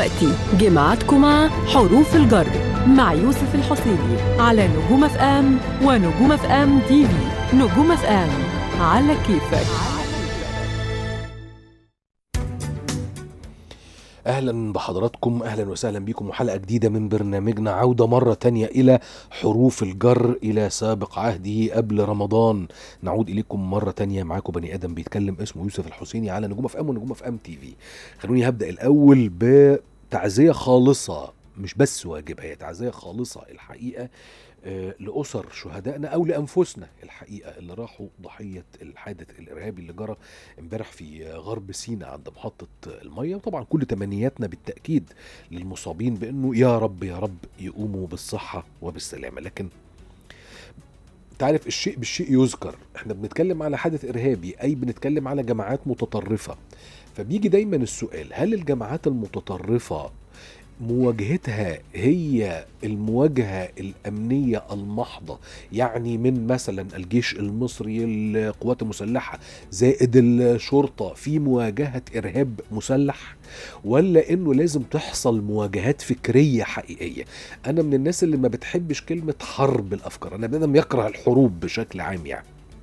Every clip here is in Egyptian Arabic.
دلوقتي جمعتكم مع حروف الجر مع يوسف الحسيني على نجوم اف ام ونجوم اف ام تي في نجوم اف ام على كيفك اهلا بحضراتكم اهلا وسهلا بكم وحلقه جديده من برنامجنا عوده مره تانية الى حروف الجر الى سابق عهده قبل رمضان نعود اليكم مره تانية معاكم بني ادم بيتكلم اسمه يوسف الحسيني على نجوم اف ام ونجوم اف ام تي في خلوني هبدا الاول بتعزيه خالصه مش بس واجبه هي تعزيه خالصه الحقيقه آه، لأسر شهدائنا أو لأنفسنا الحقيقة اللي راحوا ضحية الحادث الإرهابي اللي جرى امبارح في غرب سيناء عند محطة المية وطبعا كل تمنياتنا بالتأكيد للمصابين بأنه يا رب يا رب يقوموا بالصحة وبالسلامة لكن تعرف الشيء بالشيء يذكر احنا بنتكلم على حدث إرهابي أي بنتكلم على جماعات متطرفة فبيجي دايما السؤال هل الجماعات المتطرفة مواجهتها هي المواجهة الأمنية المحضة يعني من مثلا الجيش المصري القوات المسلحة زائد الشرطة في مواجهة إرهاب مسلح ولا إنه لازم تحصل مواجهات فكرية حقيقية أنا من الناس اللي ما بتحبش كلمة حرب الأفكار أنا بنادم يكره الحروب بشكل عام يعني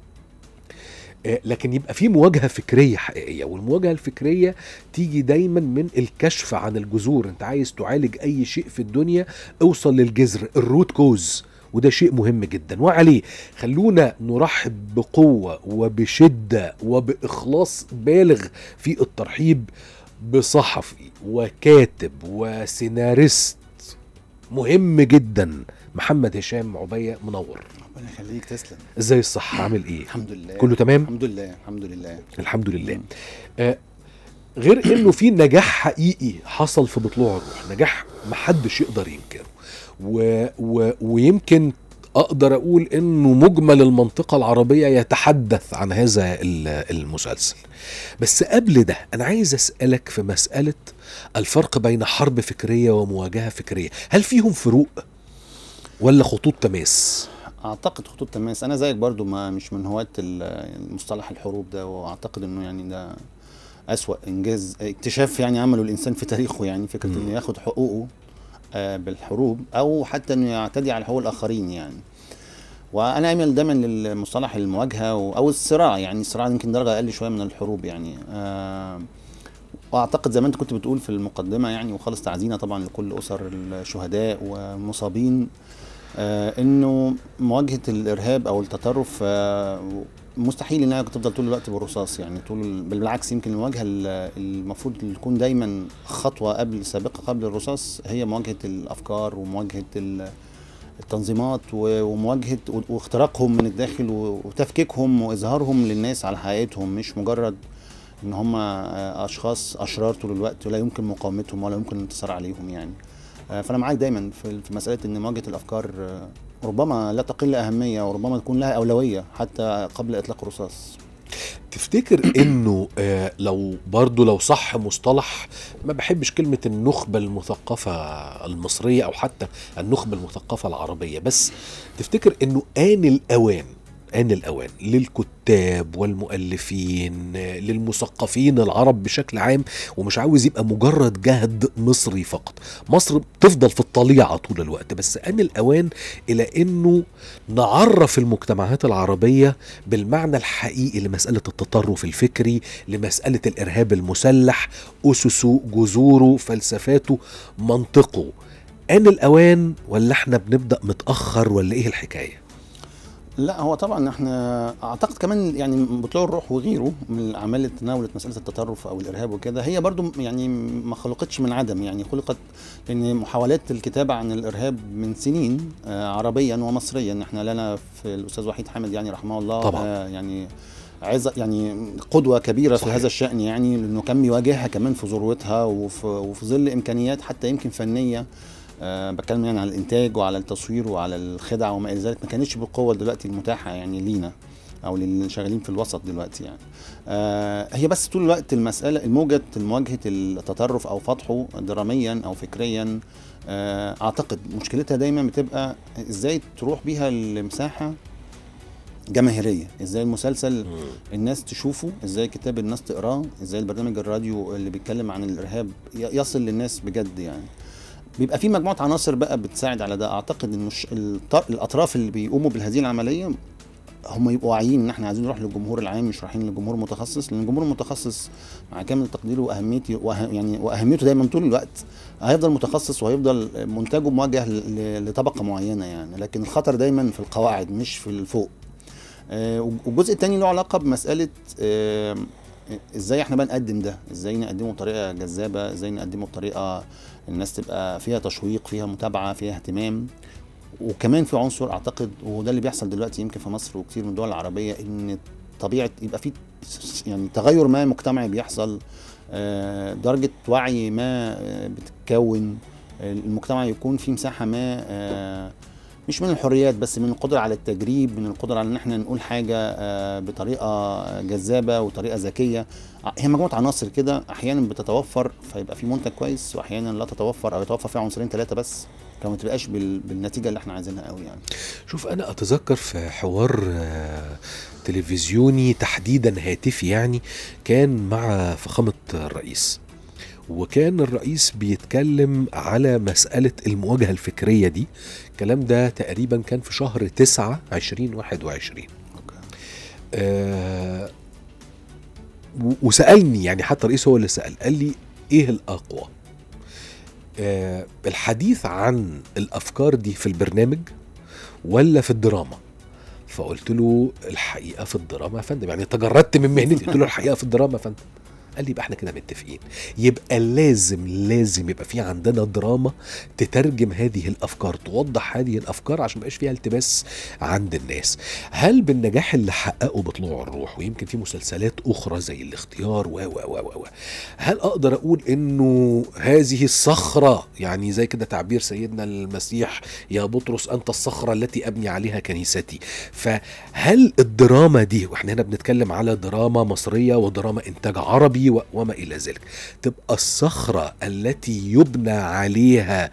آه، لكن يبقى في مواجهه فكريه حقيقيه والمواجهه الفكريه تيجي دايما من الكشف عن الجذور انت عايز تعالج اي شيء في الدنيا اوصل للجذر الروت كوز وده شيء مهم جدا وعليه خلونا نرحب بقوه وبشده وباخلاص بالغ في الترحيب بصحفي وكاتب وسيناريست مهم جدا محمد هشام عبيه منور ربنا يخليك تسلم ازاي الصحه عامل ايه الحمد لله كله تمام الحمد لله الحمد لله الحمد لله مم. آه غير انه في نجاح حقيقي حصل في بطلوع الروح نجاح محدش يقدر ينكره و و ويمكن اقدر اقول انه مجمل المنطقه العربيه يتحدث عن هذا ال- المسلسل بس قبل ده انا عايز اسالك في مساله الفرق بين حرب فكريه ومواجهه فكريه هل فيهم فروق ولا خطوط تماس اعتقد خطوط تماس انا زيك برضو ما مش من هواة ال- المصطلح الحروب ده واعتقد انه يعني ده اسوأ انجاز اكتشاف يعني عمله الانسان في تاريخه يعني فكره مم. انه ياخد حقوقه آه، بالحروب او حتى انه يعتدي على حقوق الاخرين يعني وانا اميل دايما للمصطلح المواجهه و- او الصراع يعني الصراع يمكن درجه اقل شويه من الحروب يعني آه، واعتقد زي ما انت كنت بتقول في المقدمه يعني وخالص تعزينا طبعا لكل اسر الشهداء والمصابين آه انه مواجهه الارهاب او التطرف آه مستحيل انها تفضل طول الوقت بالرصاص يعني طول بل بالعكس يمكن المواجهه ال- المفروض تكون دايما خطوه قبل سابقه قبل الرصاص هي مواجهه الافكار ومواجهه ال- التنظيمات و- ومواجهه و- واختراقهم من الداخل و- وتفكيكهم واظهارهم للناس على حقيقتهم مش مجرد ان هم آه، اشخاص اشرار طول الوقت ولا يمكن مقاومتهم ولا يمكن الانتصار عليهم يعني آه، فانا معاك دايما في في مساله ان مواجهه الافكار آه، ربما لا تقل اهميه وربما تكون لها اولويه حتى قبل اطلاق الرصاص تفتكر انه آه لو برضو لو صح مصطلح ما بحبش كلمة النخبة المثقفة المصرية او حتى النخبة المثقفة العربية بس تفتكر انه آن الاوان آن الأوان للكتاب والمؤلفين آه، للمثقفين العرب بشكل عام ومش عاوز يبقى مجرد جهد مصري فقط مصر بتفضل في الطليعة طول الوقت بس آن الأوان إلى أنه نعرف المجتمعات العربية بالمعنى الحقيقي لمسألة التطرف الفكري لمسألة الإرهاب المسلح أسسه جذوره فلسفاته منطقه آن الأوان ولا احنا بنبدأ متأخر ولا إيه الحكاية؟ لا هو طبعا احنا اعتقد كمان يعني بطلوع الروح وغيره من الاعمال اللي تناولت مساله التطرف او الارهاب وكده هي برضو يعني ما خلقتش من عدم يعني خلقت لان محاولات الكتابه عن الارهاب من سنين آه، عربيا ومصريا احنا لنا في الاستاذ وحيد حامد يعني رحمه الله طبعاً. آه، يعني عظة يعني قدوة كبيرة صحيح. في هذا الشأن يعني لأنه كان بيواجهها كمان في ذروتها وفي, وفي ظل إمكانيات حتى يمكن فنية أه بتكلم يعني على الانتاج وعلى التصوير وعلى الخدع وما الى ذلك ما كانتش بالقوه دلوقتي المتاحه يعني لينا او للي شغالين في الوسط دلوقتي يعني أه هي بس طول الوقت المساله الموجه مواجهه التطرف او فتحه دراميا او فكريا أه اعتقد مشكلتها دايما بتبقى ازاي تروح بيها المساحه جماهيريه ازاي المسلسل الناس تشوفه ازاي كتاب الناس تقراه ازاي البرنامج الراديو اللي بيتكلم عن الارهاب ي- يصل للناس بجد يعني بيبقى في مجموعه عناصر بقى بتساعد على ده اعتقد ان الش- الط- الاطراف اللي بيقوموا بهذه العمليه هم يبقوا واعيين ان احنا عايزين نروح للجمهور العام مش رايحين للجمهور المتخصص لان الجمهور المتخصص مع كامل تقديره واهميته وأه يعني واهميته دايما طول الوقت هيفضل متخصص وهيفضل منتجه موجه ل- لطبقه معينه يعني لكن الخطر دايما في القواعد مش في الفوق آه، والجزء الثاني له علاقه بمساله آه، ازاي احنا بقى نقدم ده ازاي نقدمه بطريقه جذابه ازاي نقدمه بطريقه الناس تبقى فيها تشويق فيها متابعه فيها اهتمام وكمان في عنصر اعتقد وده اللي بيحصل دلوقتي يمكن في مصر وكتير من الدول العربيه ان طبيعه يبقى في يعني تغير ما مجتمعي بيحصل آه، درجه وعي ما آه، بتتكون آه، المجتمع يكون في مساحه ما آه، مش من الحريات بس من القدره على التجريب من القدره على ان احنا نقول حاجه آه، بطريقه جذابه وطريقه ذكيه ع- هي مجموعه عناصر كده احيانا بتتوفر فيبقى في منتج كويس واحيانا لا تتوفر او يتوفر فيها عنصرين ثلاثه بس فما تبقاش بال- بالنتيجه اللي احنا عايزينها قوي يعني شوف انا اتذكر في حوار آه، تلفزيوني تحديدا هاتفي يعني كان مع فخامه الرئيس وكان الرئيس بيتكلم على مسألة المواجهة الفكرية دي الكلام ده تقريبا كان في شهر تسعة عشرين واحد وعشرين آه و- وسألني يعني حتى الرئيس هو اللي سأل قال لي ايه الأقوى آه الحديث عن الأفكار دي في البرنامج ولا في الدراما فقلت له الحقيقه في الدراما يا فندم يعني تجردت من مهنتي قلت له الحقيقه في الدراما يا فندم قال لي يبقى احنا كده متفقين يبقى لازم لازم يبقى في عندنا دراما تترجم هذه الافكار توضح هذه الافكار عشان ما يبقاش فيها التباس عند الناس هل بالنجاح اللي حققه بطلوع الروح ويمكن في مسلسلات اخرى زي الاختيار و و و و و هل اقدر اقول انه هذه الصخره يعني زي كده تعبير سيدنا المسيح يا بطرس انت الصخره التي ابني عليها كنيستي فهل الدراما دي واحنا هنا بنتكلم على دراما مصريه ودراما انتاج عربي و- وما الى ذلك تبقى الصخره التي يبنى عليها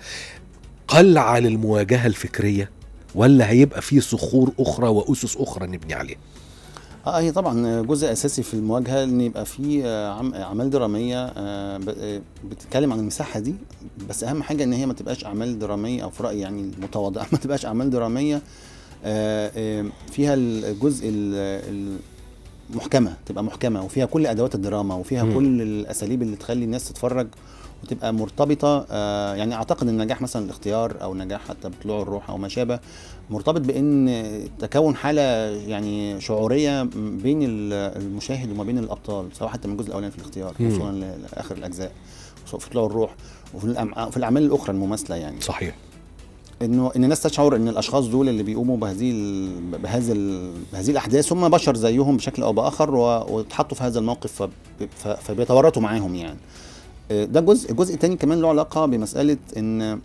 قلعه للمواجهه الفكريه ولا هيبقى في صخور اخرى واسس اخرى نبني عليها اه هي طبعا جزء اساسي في المواجهه ان يبقى في آه، عم- اعمال دراميه آه، ب- آه، بتتكلم عن المساحه دي بس اهم حاجه ان هي ما تبقاش اعمال دراميه او في رايي يعني المتواضع ما تبقاش اعمال دراميه آه، آه، فيها الجزء ال- المحكمه تبقى محكمه وفيها كل ادوات الدراما وفيها مم. كل الاساليب اللي تخلي الناس تتفرج وتبقى مرتبطه آه، يعني اعتقد ان نجاح مثلا الاختيار او نجاح حتى بطلوع الروح او ما شابه مرتبط بان تكون حاله يعني شعوريه بين ال- المشاهد وما بين الابطال سواء حتى من الجزء الاولاني في الاختيار مم. وصولا ل- لاخر الاجزاء سواء في طلوع الروح وفي الأم- في الاعمال الاخرى المماثله يعني صحيح انه ان الناس تشعر ان الاشخاص دول اللي بيقوموا بهذه ال- بهذا ال- بهذه الاحداث هم بشر زيهم بشكل او باخر و- واتحطوا في هذا الموقف فب- ف- فبيتورطوا معاهم يعني آه، ده جزء الجزء الثاني كمان له علاقه بمساله ان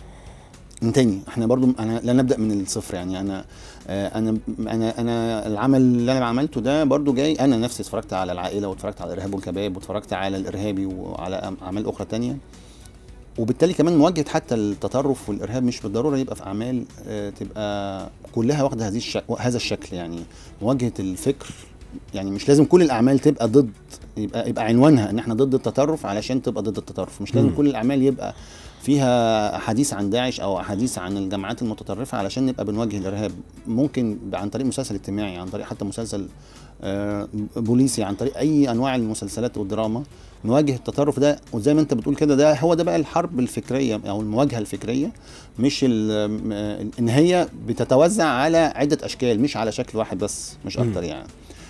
من تاني احنا برضو انا لا نبدا من الصفر يعني انا آه، انا انا انا العمل اللي انا عملته ده برضو جاي انا نفسي اتفرجت على العائله واتفرجت على الارهاب والكباب واتفرجت على الارهابي وعلى أم- اعمال اخرى تانية وبالتالي كمان مواجهه حتى التطرف والارهاب مش بالضروره يبقى في اعمال آه، تبقى كلها واخده هذه الشك... هذا الشكل يعني مواجهه الفكر يعني مش لازم كل الاعمال تبقى ضد يبقى يبقى عنوانها ان احنا ضد التطرف علشان تبقى ضد التطرف مش لازم مم. كل الاعمال يبقى فيها حديث عن داعش او حديث عن الجماعات المتطرفه علشان نبقى بنواجه الارهاب ممكن عن طريق مسلسل اجتماعي عن طريق حتى مسلسل آه، بوليسي عن طريق اي انواع المسلسلات والدراما نواجه التطرف ده وزي ما انت بتقول كده ده هو ده بقى الحرب الفكريه او المواجهه الفكريه مش ال- م- ان هي بتتوزع على عده اشكال مش على شكل واحد بس مش مم. اكتر يعني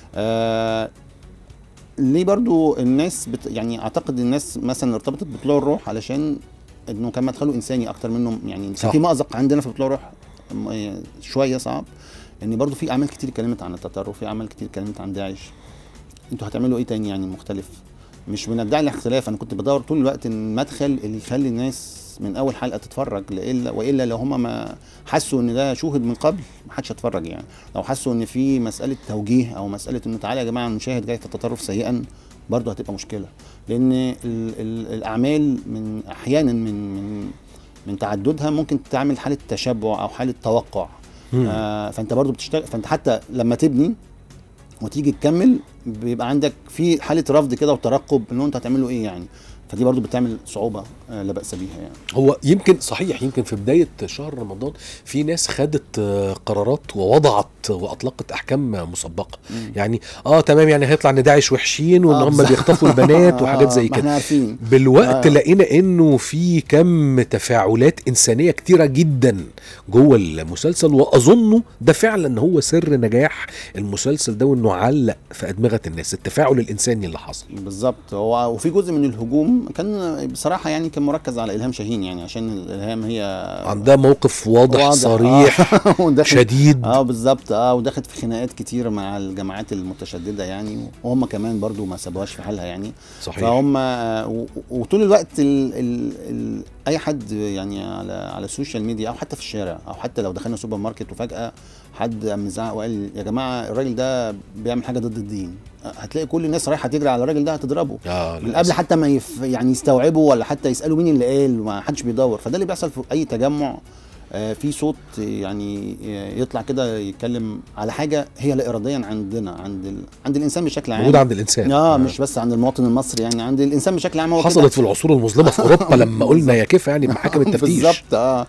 آه ليه برضو الناس بت يعني اعتقد الناس مثلا ارتبطت بطلوع الروح علشان انه كان مدخله انساني اكتر منه يعني صح. كان في مأزق عندنا في طلوع الروح م- شويه صعب ان برضو في اعمال كتير اتكلمت عن التطرف في اعمال كتير اتكلمت عن داعش انتوا هتعملوا ايه تاني يعني مختلف مش بندعي الاختلاف انا كنت بدور طول الوقت المدخل اللي يخلي الناس من اول حلقه تتفرج لالا والا لو هم ما حسوا ان ده شوهد من قبل ما حدش هيتفرج يعني لو حسوا ان في مساله توجيه او مساله انه تعالى يا جماعه المشاهد جاي في التطرف سيئا برضه هتبقى مشكله لان ال ال الاعمال من احيانا من من من تعددها ممكن تعمل حاله تشبع او حاله توقع مم. آه فانت برضو بتشتغل فانت حتى لما تبني وتيجي تكمل بيبقى عندك في حاله رفض كده وترقب ان انت هتعمله ايه يعني فدي برضو بتعمل صعوبه آه لا باس بيها يعني هو يمكن صحيح يمكن في بداية شهر رمضان في ناس خدت آه، قرارات ووضعت واطلقت احكام مسبقة مم. يعني اه تمام يعني هيطلع ان داعش وحشين وان آه، هم بالظبط. بيخطفوا البنات وحاجات زي ما كده احنا عارفين بالوقت آه. لقينا انه في كم تفاعلات انسانيه كتيره جدا جوه المسلسل واظنه ده فعلا هو سر نجاح المسلسل ده وانه علق في ادمغه الناس التفاعل الانساني اللي حصل بالظبط هو وفي جزء من الهجوم كان بصراحه يعني كان مركز على الهام شاهين يعني عشان الالهام هي عندها موقف واضح, واضح، صريح آه. وداخل- شديد اه بالظبط اه ودخلت في خناقات كتير مع الجماعات المتشدده يعني وهم كمان برضو ما سابوهاش في حالها يعني صحيح فهم آه، و- وطول الوقت ال ال ال اي حد يعني على على السوشيال ميديا او حتى في الشارع او حتى لو دخلنا سوبر ماركت وفجاه حد قام مزعق وقال يا جماعه الراجل ده بيعمل حاجه ضد الدين آه، هتلاقي كل الناس رايحه تجري على الراجل ده هتضربه آه من للأسف. قبل حتى ما يف يعني يستوعبوا ولا حتى يسالوا مين اللي قال وما حدش بيدور فده اللي بيحصل في اي تجمع آه، في صوت يعني آه، يطلع كده يتكلم على حاجه هي لا اراديا عندنا عند ال... عند الانسان بشكل عام موجود عند الانسان اه مش بس عند المواطن المصري يعني عند الانسان بشكل عام هو كده. حصلت في العصور المظلمه في اوروبا لما قلنا يا كيف يعني بمحاكم التفتيش بالظبط اه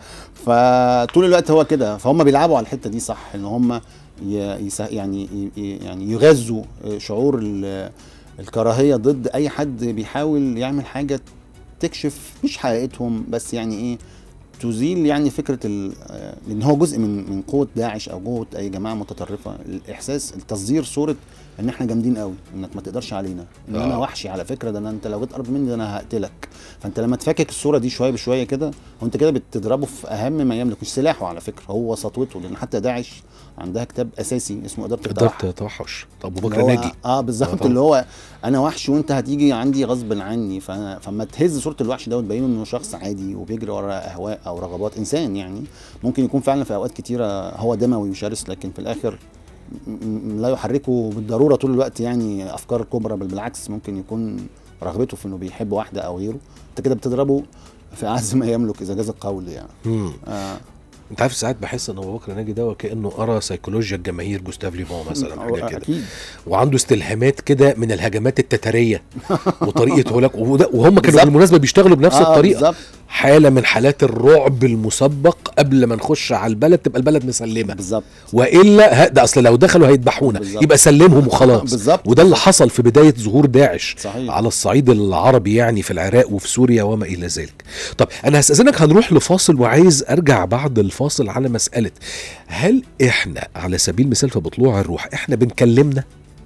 فطول الوقت هو كده فهم بيلعبوا على الحته دي صح ان هم ي... يس... يعني ي... يعني يغذوا شعور ال... الكراهيه ضد اي حد بيحاول يعمل حاجه تكشف مش حقيقتهم بس يعني ايه تزيل يعني فكره ال... آه، لان هو جزء من من قوه داعش او قوه اي جماعه متطرفه الاحساس التصدير صوره ان احنا جامدين قوي انك ما تقدرش علينا ان انا آه. وحشي على فكره ده أنا انت لو جيت قرب مني ده انا هقتلك فانت لما تفكك الصوره دي شويه بشويه كده وانت كده بتضربه في اهم ما يملك مش سلاحه على فكره هو سطوته لان حتى داعش عندها كتاب اساسي اسمه اداره التوحد قدرت توحش طب ابو اللي بكر هو- ناجي اه آه بالظبط طبعا. اللي هو انا وحش وانت هتيجي عندي غصب عني فأنا فما تهز صوره الوحش ده وتبينه انه شخص عادي وبيجري ورا اهواء او رغبات انسان يعني ممكن يكون فعلا في اوقات كتيره هو دموي وشرس لكن في الاخر م- م- لا يحركه بالضروره طول الوقت يعني افكار كبرى بل بالعكس ممكن يكون رغبته في انه بيحب واحده او غيره انت كده بتضربه في اعز ما يملك اذا جاز القول يعني مم. آه انت عارف ساعات بحس ان ابو بكر ناجي ده وكانه ارى سيكولوجيا الجماهير جوستاف ليفون مثلا حاجه كده اكيد وعنده استلهامات كده من الهجمات التتاريه وطريقه هولاك وده- وهم كانوا بالظبط. بالمناسبه بيشتغلوا بنفس آه، الطريقه بالظبط حاله من حالات الرعب المسبق قبل ما نخش على البلد تبقى البلد مسلمه بالظبط والا ه- ده اصل لو دخلوا هيذبحونا بالظبط. يبقى سلمهم وخلاص بالظبط وده اللي حصل في بدايه ظهور داعش صحيح على الصعيد العربي يعني في العراق وفي سوريا وما الى ذلك. طب انا هستاذنك هنروح لفاصل وعايز ارجع بعد الفاصل على مساله هل احنا على سبيل المثال في بطلوع الروح احنا بنكلمنا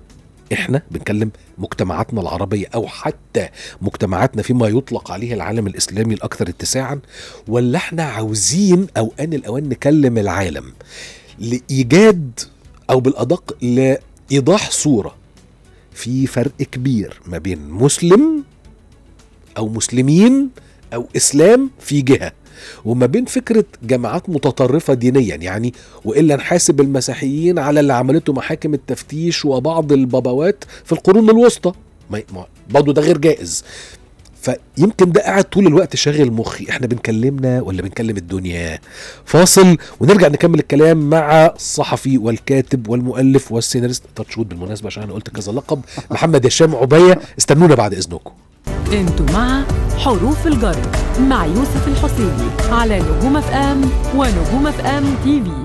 احنا بنكلم مجتمعاتنا العربيه او حتى مجتمعاتنا فيما يطلق عليه العالم الاسلامي الاكثر اتساعا ولا احنا عاوزين او ان الاوان نكلم العالم لايجاد او بالادق لايضاح صوره في فرق كبير ما بين مسلم او مسلمين او اسلام في جهه وما بين فكره جماعات متطرفه دينيا يعني والا نحاسب المسيحيين على اللي عملته محاكم التفتيش وبعض البابوات في القرون الوسطى ما- ما- برضه ده غير جائز فيمكن ده قاعد طول الوقت شاغل مخي احنا بنكلمنا ولا بنكلم الدنيا فاصل ونرجع نكمل الكلام مع الصحفي والكاتب والمؤلف والسيناريست تاتشود بالمناسبه عشان انا قلت كذا لقب محمد هشام عبيه استنونا بعد اذنكم انتوا مع حروف الجر مع يوسف الحسيني على نجوم اف ام ونجوم اف ام تي في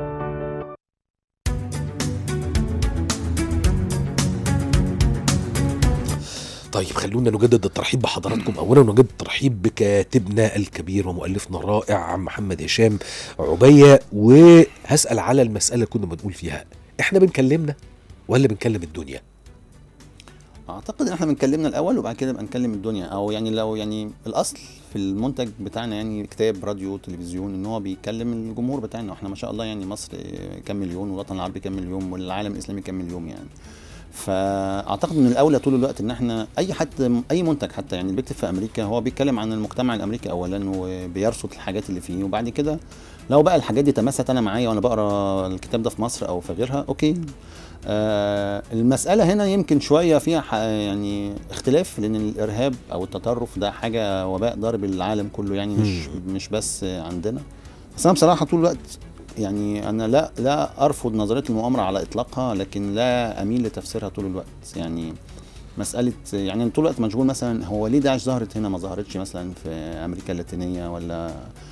طيب خلونا نجدد الترحيب بحضراتكم اولا ونجدد الترحيب بكاتبنا الكبير ومؤلفنا الرائع محمد هشام عبيه وهسال على المساله اللي كنا بنقول فيها احنا بنكلمنا ولا بنكلم الدنيا اعتقد ان احنا بنكلمنا الاول وبعد كده نبقى نكلم الدنيا او يعني لو يعني الاصل في المنتج بتاعنا يعني كتاب راديو تلفزيون ان هو بيكلم الجمهور بتاعنا واحنا ما شاء الله يعني مصر كام مليون والوطن العربي كام مليون والعالم الاسلامي كام مليون يعني فاعتقد من الاولى طول الوقت ان احنا اي حد اي منتج حتى يعني اللي بيكتب في امريكا هو بيتكلم عن المجتمع الامريكي اولا وبيرصد الحاجات اللي فيه وبعد كده لو بقى الحاجات دي تمست انا معايا وانا بقرا الكتاب ده في مصر او في غيرها اوكي آه المسألة هنا يمكن شوية فيها ح- يعني اختلاف لأن الإرهاب أو التطرف ده حاجة وباء ضارب العالم كله يعني مش مش بس عندنا بس أنا بصراحة طول الوقت يعني انا لا لا ارفض نظريه المؤامره على اطلاقها لكن لا اميل لتفسيرها طول الوقت يعني مساله يعني أنا طول الوقت مشغول مثلا هو ليه داعش ظهرت هنا ما ظهرتش مثلا في امريكا اللاتينيه ولا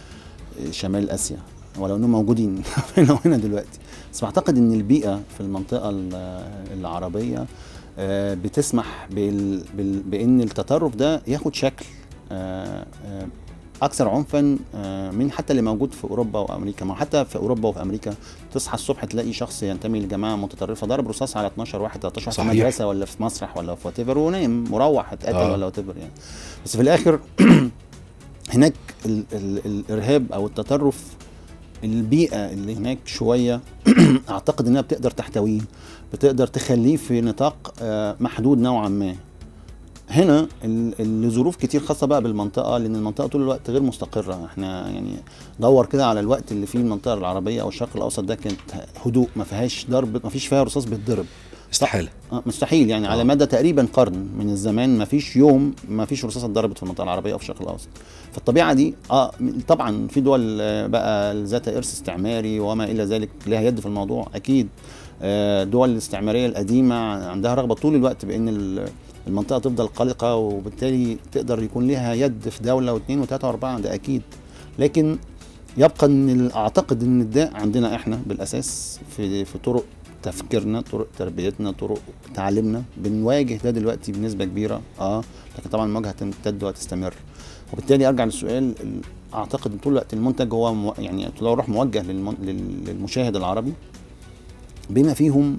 شمال اسيا ولو انهم موجودين هنا وهنا دلوقتي بس بعتقد ان البيئه في المنطقه ال- العربيه آه، بتسمح بال- بال- بان التطرف ده ياخد شكل آه، آه، اكثر عنفا آه، من حتى اللي موجود في اوروبا وامريكا ما حتى في اوروبا وفي امريكا تصحى الصبح تلاقي شخص ينتمي لجماعه متطرفه ضرب رصاص على 12 واحد 13 واحد في صحيح. مدرسه ولا في مسرح ولا في وات ونام مروح اتقتل آه. ولا وات يعني بس في الاخر هناك ال ال الارهاب او التطرف البيئه اللي هناك شويه اعتقد انها بتقدر تحتويه بتقدر تخليه في نطاق آه، محدود نوعا ما هنا ال- لظروف كتير خاصه بقى بالمنطقه لان المنطقه طول الوقت غير مستقره احنا يعني دور كده على الوقت اللي فيه المنطقه العربيه او الشرق الاوسط ده كانت هدوء ما فيهاش ضرب ما فيش فيها رصاص بيتضرب استحاله آه، مستحيل يعني على مدى تقريبا قرن من الزمان ما فيش يوم ما فيش رصاصه اتضربت في المنطقه العربيه او في الشرق الاوسط فالطبيعه دي اه م- طبعا في دول آه، بقى ذات ارث استعماري وما الى ذلك لها يد في الموضوع اكيد آه، دول الاستعماريه القديمه عندها رغبه طول الوقت بان ال- المنطقه تفضل قلقه وبالتالي تقدر يكون لها يد في دوله واثنين وثلاثه واربعه ده اكيد لكن يبقى ان ال- اعتقد ان الداء عندنا احنا بالاساس في في طرق تفكيرنا طرق تربيتنا طرق تعليمنا بنواجه ده دلوقتي بنسبه كبيره اه لكن طبعا المواجهه هتمتد وهتستمر وبالتالي ارجع للسؤال ال- اعتقد ان طول الوقت المنتج هو مو يعني لو روح موجه للمن- لل- للمشاهد العربي بما فيهم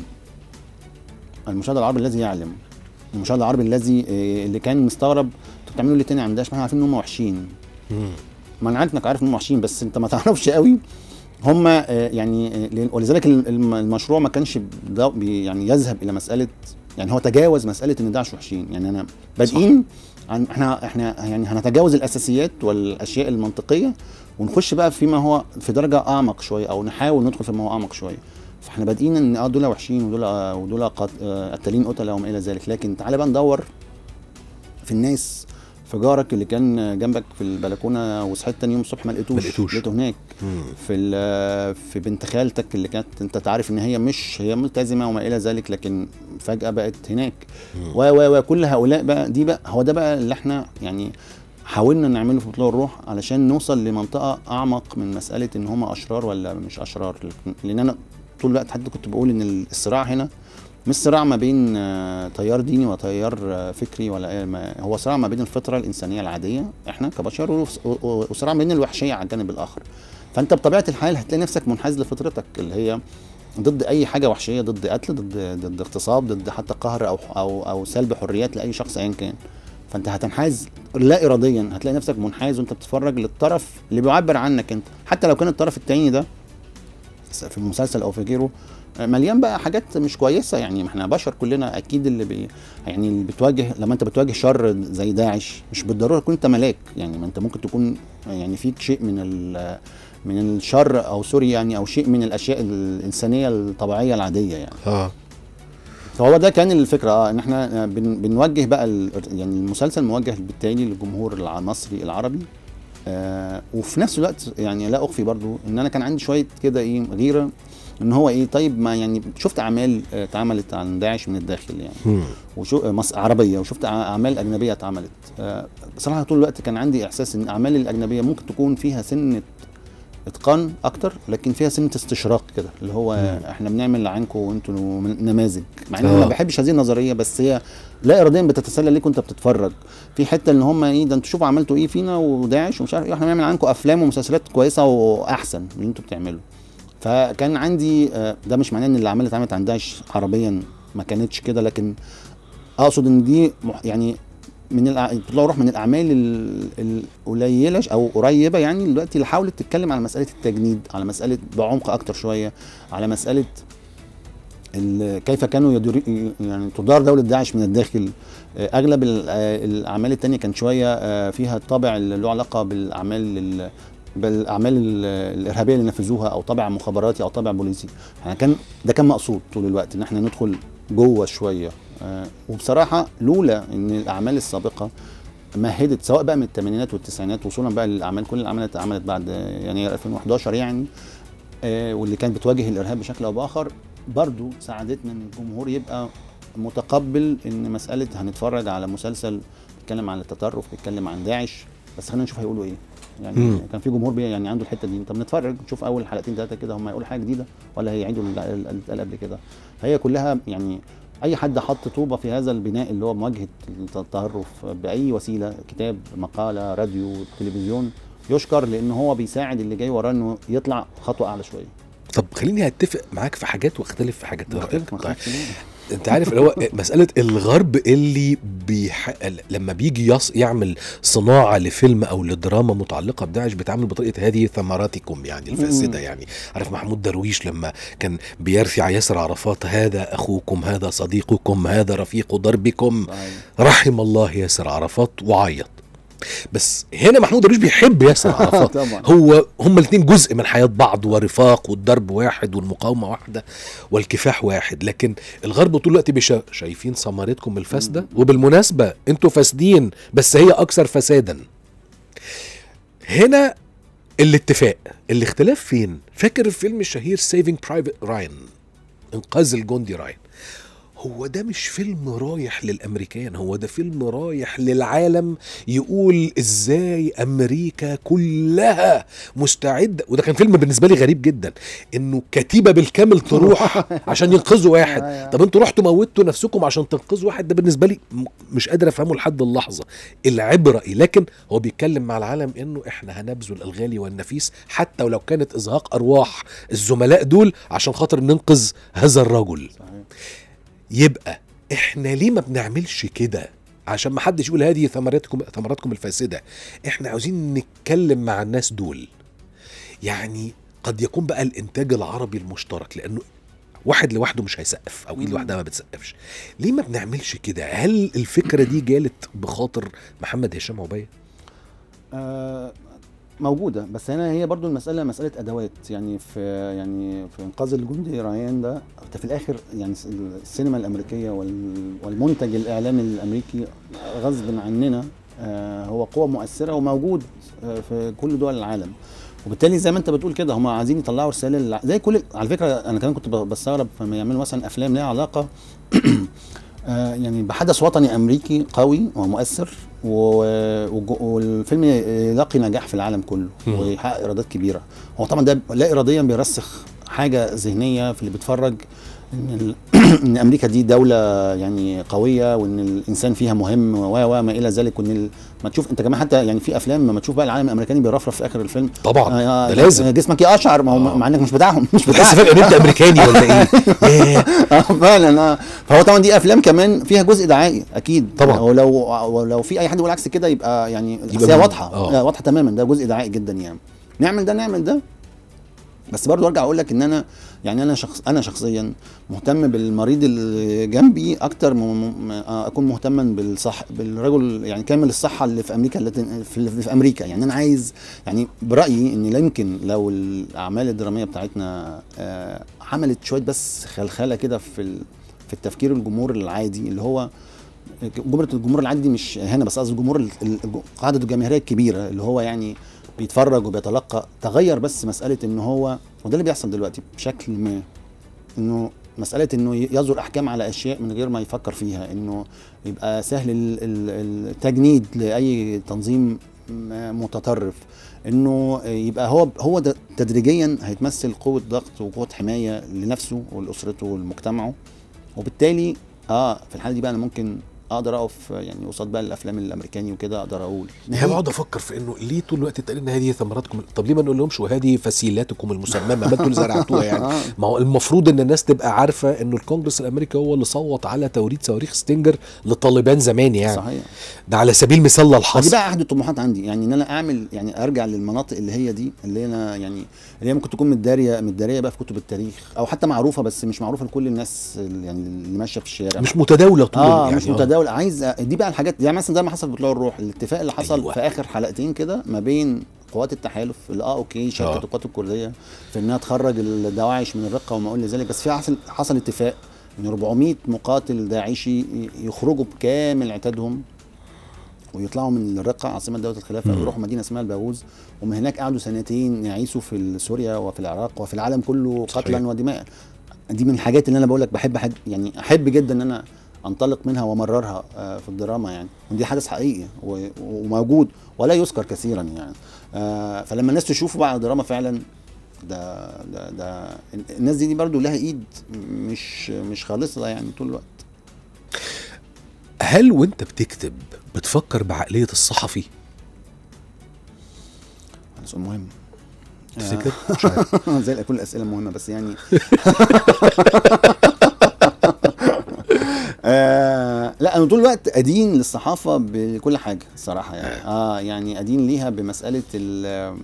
المشاهد العربي الذي يعلم المشاهد العربي الذي آه، اللي كان مستغرب انتوا بتعملوا ليه تاني عندنا احنا عارفين ان هم وحشين مم. ما انا عارف انك عارف ان هم وحشين بس انت ما تعرفش قوي هم آه، يعني آه، ل- ولذلك ال- الم- المشروع ما كانش بدا- بي- يعني يذهب الى مساله يعني هو تجاوز مساله ان داعش وحشين يعني انا بادئين عن احنا احنا يعني هنتجاوز الاساسيات والاشياء المنطقيه ونخش بقى فيما هو في درجه اعمق شويه او نحاول ندخل فيما هو اعمق شويه فاحنا بادئين ان اه دول وحشين ودول آه، ودول قت- آه، قتالين قتله وما الى ذلك لكن تعالى بقى ندور في الناس في جارك اللي كان جنبك في البلكونه وصحيت تاني يوم الصبح ما لقيتوش ما لقيتوش. لقيته هناك مم. في ال- في بنت خالتك اللي كانت انت تعرف ان هي مش هي ملتزمه وما الى ذلك لكن فجاه بقت هناك و و وكل هؤلاء بقى دي بقى هو ده بقى اللي احنا يعني حاولنا نعمله في بطلوع الروح علشان نوصل لمنطقه اعمق من مساله ان هم اشرار ولا مش اشرار لان انا طول الوقت حتى كنت بقول ان الصراع هنا مش صراع ما بين آه، تيار ديني وتيار آه، فكري ولا إيه، ما- هو صراع ما بين الفطره الانسانيه العاديه احنا كبشر وف- و- و- وصراع ما بين الوحشيه على الجانب الاخر فانت بطبيعه الحال هتلاقي نفسك منحاز لفطرتك اللي هي ضد اي حاجه وحشيه ضد قتل ضد ضد اغتصاب ضد حتى قهر او او او سلب حريات لاي شخص ايا كان فانت هتنحاز لا اراديا هتلاقي نفسك منحاز وانت بتتفرج للطرف اللي بيعبر عنك انت حتى لو كان الطرف التاني ده في المسلسل او في غيره مليان بقى حاجات مش كويسه يعني ما احنا بشر كلنا اكيد اللي بي يعني اللي بتواجه لما انت بتواجه شر زي داعش مش بالضروره تكون انت ملاك يعني ما انت ممكن تكون يعني فيك شيء من ال من الشر او سوري يعني او شيء من الاشياء الانسانيه الطبيعيه العاديه يعني اه فهو ده كان الفكره اه ان احنا بن بنوجه بقى ال- يعني المسلسل موجه بالتالي للجمهور الع- المصري العربي آه وفي نفس الوقت يعني لا اخفي برضو ان انا كان عندي شويه كده ايه غيره ان هو ايه طيب ما يعني شفت اعمال آه، اتعملت عن داعش من الداخل يعني مم. وشو آه، مصر عربيه وشفت ع- اعمال اجنبيه اتعملت آه، بصراحه طول الوقت كان عندي احساس ان الاعمال الاجنبيه ممكن تكون فيها سنه اتقان اكتر لكن فيها سنه استشراق كده اللي هو مم. احنا بنعمل عنكم وانتوا نماذج مع ان انا ما آه. بحبش هذه النظريه بس هي لا اراديا بتتسلل ليك وانت بتتفرج في حته ان هم ايه ده انتوا شوفوا عملتوا ايه فينا وداعش ومش عارف ايه احنا بنعمل عنكم افلام ومسلسلات كويسه واحسن من اللي انتوا بتعملوا فكان عندي آه، ده مش معناه ان الاعمال اللي اتعملت عن داعش عربيا ما كانتش كده لكن اقصد ان دي مح- يعني من الأع... بتطلع روح من الاعمال ال- القليله ش- او قريبه يعني دلوقتي اللي حاولت تتكلم على مساله التجنيد على مساله بعمق اكتر شويه على مساله ال- كيف كانوا يدور يعني تدار دوله داعش من الداخل آه، اغلب ال- آه، الاعمال التانية كان شويه آه، فيها الطابع اللي له علاقه بالاعمال ال- بالاعمال ال- الارهابيه اللي نفذوها او طابع مخابراتي او طابع بوليسي يعني كان ده كان مقصود طول الوقت ان احنا ندخل جوه شويه آه، وبصراحه لولا ان الاعمال السابقه مهدت سواء بقى من الثمانينات والتسعينات وصولا بقى للاعمال كل الاعمال اللي اتعملت بعد يناير 2011 يعني آه، واللي كانت بتواجه الارهاب بشكل او باخر برضو ساعدتنا ان الجمهور يبقى متقبل ان مساله هنتفرج على مسلسل بيتكلم عن التطرف بيتكلم عن داعش بس خلينا نشوف هيقولوا ايه يعني مم. كان في جمهور بي يعني عنده الحته دي طب نتفرج نشوف اول حلقتين ثلاثه كده هم هيقولوا حاجه جديده ولا هيعيدوا اللي اللي اتقال قبل كده فهي كلها يعني اي حد حط طوبه في هذا البناء اللي هو مواجهه التطرف باي وسيله كتاب مقاله راديو تلفزيون يشكر لان هو بيساعد اللي جاي وراه انه يطلع خطوه اعلى شويه طب خليني اتفق معاك في حاجات واختلف في حاجات إيه رأيك؟ مختلف ما طيب. تخافش ليه. انت عارف اللي هو مساله الغرب اللي بيح... لما بيجي يص... يعمل صناعه لفيلم او لدراما متعلقه بداعش بيتعامل بطريقه هذه ثمراتكم يعني الفاسده مم. يعني عارف محمود درويش لما كان بيرفع ياسر عرفات هذا اخوكم هذا صديقكم هذا رفيق دربكم صحيح. رحم الله ياسر عرفات وعيط بس هنا محمود درويش بيحب ياسر عرفات طبعا هو هما الاثنين جزء من حياة بعض ورفاق والضرب واحد والمقاومة واحدة والكفاح واحد لكن الغرب طول الوقت بيشا شايفين ثمرتكم الفاسدة وبالمناسبة انتوا فاسدين بس هي أكثر فسادا هنا الاتفاق الاختلاف فين فاكر الفيلم الشهير سيفينج برايفت راين انقاذ الجندي راين هو ده مش فيلم رايح للامريكان هو ده فيلم رايح للعالم يقول ازاي امريكا كلها مستعده وده كان فيلم بالنسبه لي غريب جدا انه كتيبه بالكامل تروح عشان ينقذوا واحد أيوة. طب انتوا رحتوا موتوا نفسكم عشان تنقذوا واحد ده بالنسبه لي م- مش قادر افهمه لحد اللحظه العبره ايه لكن هو بيتكلم مع العالم انه احنا هنبذل الغالي والنفيس حتى ولو كانت ازهاق ارواح الزملاء دول عشان خاطر ننقذ هذا الرجل صحيح يبقى احنا ليه ما بنعملش كده عشان ما حدش يقول هذه ثمراتكم ثمراتكم الفاسده احنا عاوزين نتكلم مع الناس دول يعني قد يكون بقى الانتاج العربي المشترك لانه واحد لوحده مش هيسقف او ايد مم. لوحدها ما بتسقفش ليه ما بنعملش كده هل الفكره دي جالت بخاطر محمد هشام عبيه آه، موجوده بس هنا هي برضو المساله مساله ادوات يعني في يعني في انقاذ الجندي ريان ده انت في الاخر يعني س- السينما الامريكيه وال- والمنتج الاعلامي الامريكي غصب عننا آه، هو قوه مؤثره وموجود آه، في كل دول العالم وبالتالي زي ما انت بتقول كده هم عايزين يطلعوا رساله للع- زي كل على فكره انا كمان كنت ب- بستغرب لما يعملوا مثلا افلام ليها علاقه آه، يعني بحدث وطني امريكي قوي ومؤثر و- وج- والفيلم يلاقي نجاح في العالم كله مم. ويحقق ايرادات كبيره هو طبعا ده لا اراديا بيرسخ حاجه ذهنيه في اللي بيتفرج ان ال... ان امريكا دي دوله يعني قويه وان الانسان فيها مهم و و ما الى ذلك وان ال... ما تشوف انت كمان حتى يعني في افلام لما تشوف بقى العالم الامريكاني بيرفرف في اخر الفيلم طبعا آه، ده لازم جسمك يقشعر ما هو آه. مع انك مش بتاعهم مش تحس بتاعهم فجاه ان انت امريكاني ولا ايه ياه. اه فعلا اه فهو طبعا دي افلام كمان فيها جزء دعائي اكيد طبعا. ولو ولو في اي حد يقول عكس كده يبقى يعني يبقى بس هي من- واضحه آه. لا، واضحه تماما ده جزء دعائي جدا يعني نعمل ده نعمل ده بس برضو ارجع اقول لك ان انا يعني انا شخص انا شخصيا مهتم بالمريض اللي جنبي اكتر من من- آه، اكون مهتما بالصح بالرجل يعني كامل الصحه اللي في امريكا اللي في, اللي في امريكا يعني انا عايز يعني برايي ان لا يمكن لو الاعمال الدراميه بتاعتنا آه، عملت شويه بس خلخله كده في ال- في التفكير الجمهور العادي اللي هو جمهور الجمهور العادي دي مش هنا بس قصدي الجمهور ال- ال- قاعده الجماهيريه الكبيره اللي هو يعني بيتفرج وبيتلقى تغير بس مساله ان هو وده اللي بيحصل دلوقتي بشكل ما انه مساله انه ي- يصدر احكام على اشياء من غير ما يفكر فيها انه يبقى سهل ال- ال- التجنيد لاي تنظيم م- متطرف انه يبقى هو هو ده تدريجيا هيتمثل قوه ضغط وقوه حمايه لنفسه ولاسرته ولمجتمعه وبالتالي اه في الحاله دي بقى انا ممكن اقدر اقف يعني قصاد بقى الافلام الامريكاني وكده اقدر اقول يعني بقعد افكر في انه ليه طول الوقت اتقال ان هذه ثمراتكم طب ليه ما نقول لهمش وهذه فسيلاتكم المسممه ما انتوا اللي زرعتوها يعني آه. ما هو المفروض ان الناس تبقى عارفه انه الكونجرس الامريكي هو اللي صوت على توريد صواريخ ستينجر لطالبان زمان يعني صحيح ده على سبيل مثال ودي للحصر بقى احد الطموحات عندي يعني ان انا اعمل يعني ارجع للمناطق اللي هي دي اللي انا يعني اللي هي ممكن تكون متداريه متداريه بقى في كتب التاريخ او حتى معروفه بس مش معروفه لكل الناس اللي يعني اللي ماشيه في الشارع مش متداوله طول اه يعني مش متداول عايز دي بقى الحاجات يعني مثلا زي ما حصل في طلوع الروح الاتفاق اللي حصل أيوة. أيوة. في اخر حلقتين كده ما بين قوات التحالف اللي اه اوكي شركه آه. القوات الكرديه في انها تخرج الدواعش من الرقه وما الى ذلك بس في حصل حصل اتفاق ان 400 مقاتل داعشي ي- يخرجوا بكامل عتادهم ويطلعوا من الرقه عاصمه دوله الخلافه مم. ويروحوا مدينه اسمها الباووز ومن هناك قعدوا سنتين يعيشوا في سوريا وفي العراق وفي العالم كله صحيح. قتلا ودماء دي من الحاجات اللي انا بقول لك بحب حد يعني احب جدا ان انا انطلق منها وامررها آه، في الدراما يعني ودي حدث حقيقي و- وموجود ولا يذكر كثيرا يعني آه، فلما الناس تشوفه بقى على دراما فعلا ده ده ده الناس دي, دي برضه لها ايد مش مش خالصه يعني طول الوقت هل وانت بتكتب بتفكر بعقليه الصحفي ده سؤال مهم تفتكر مش عارف. زي كل الاسئله مهمه بس يعني آه لا انا طول الوقت ادين للصحافه بكل حاجه الصراحه يعني اه يعني ادين ليها بمساله ال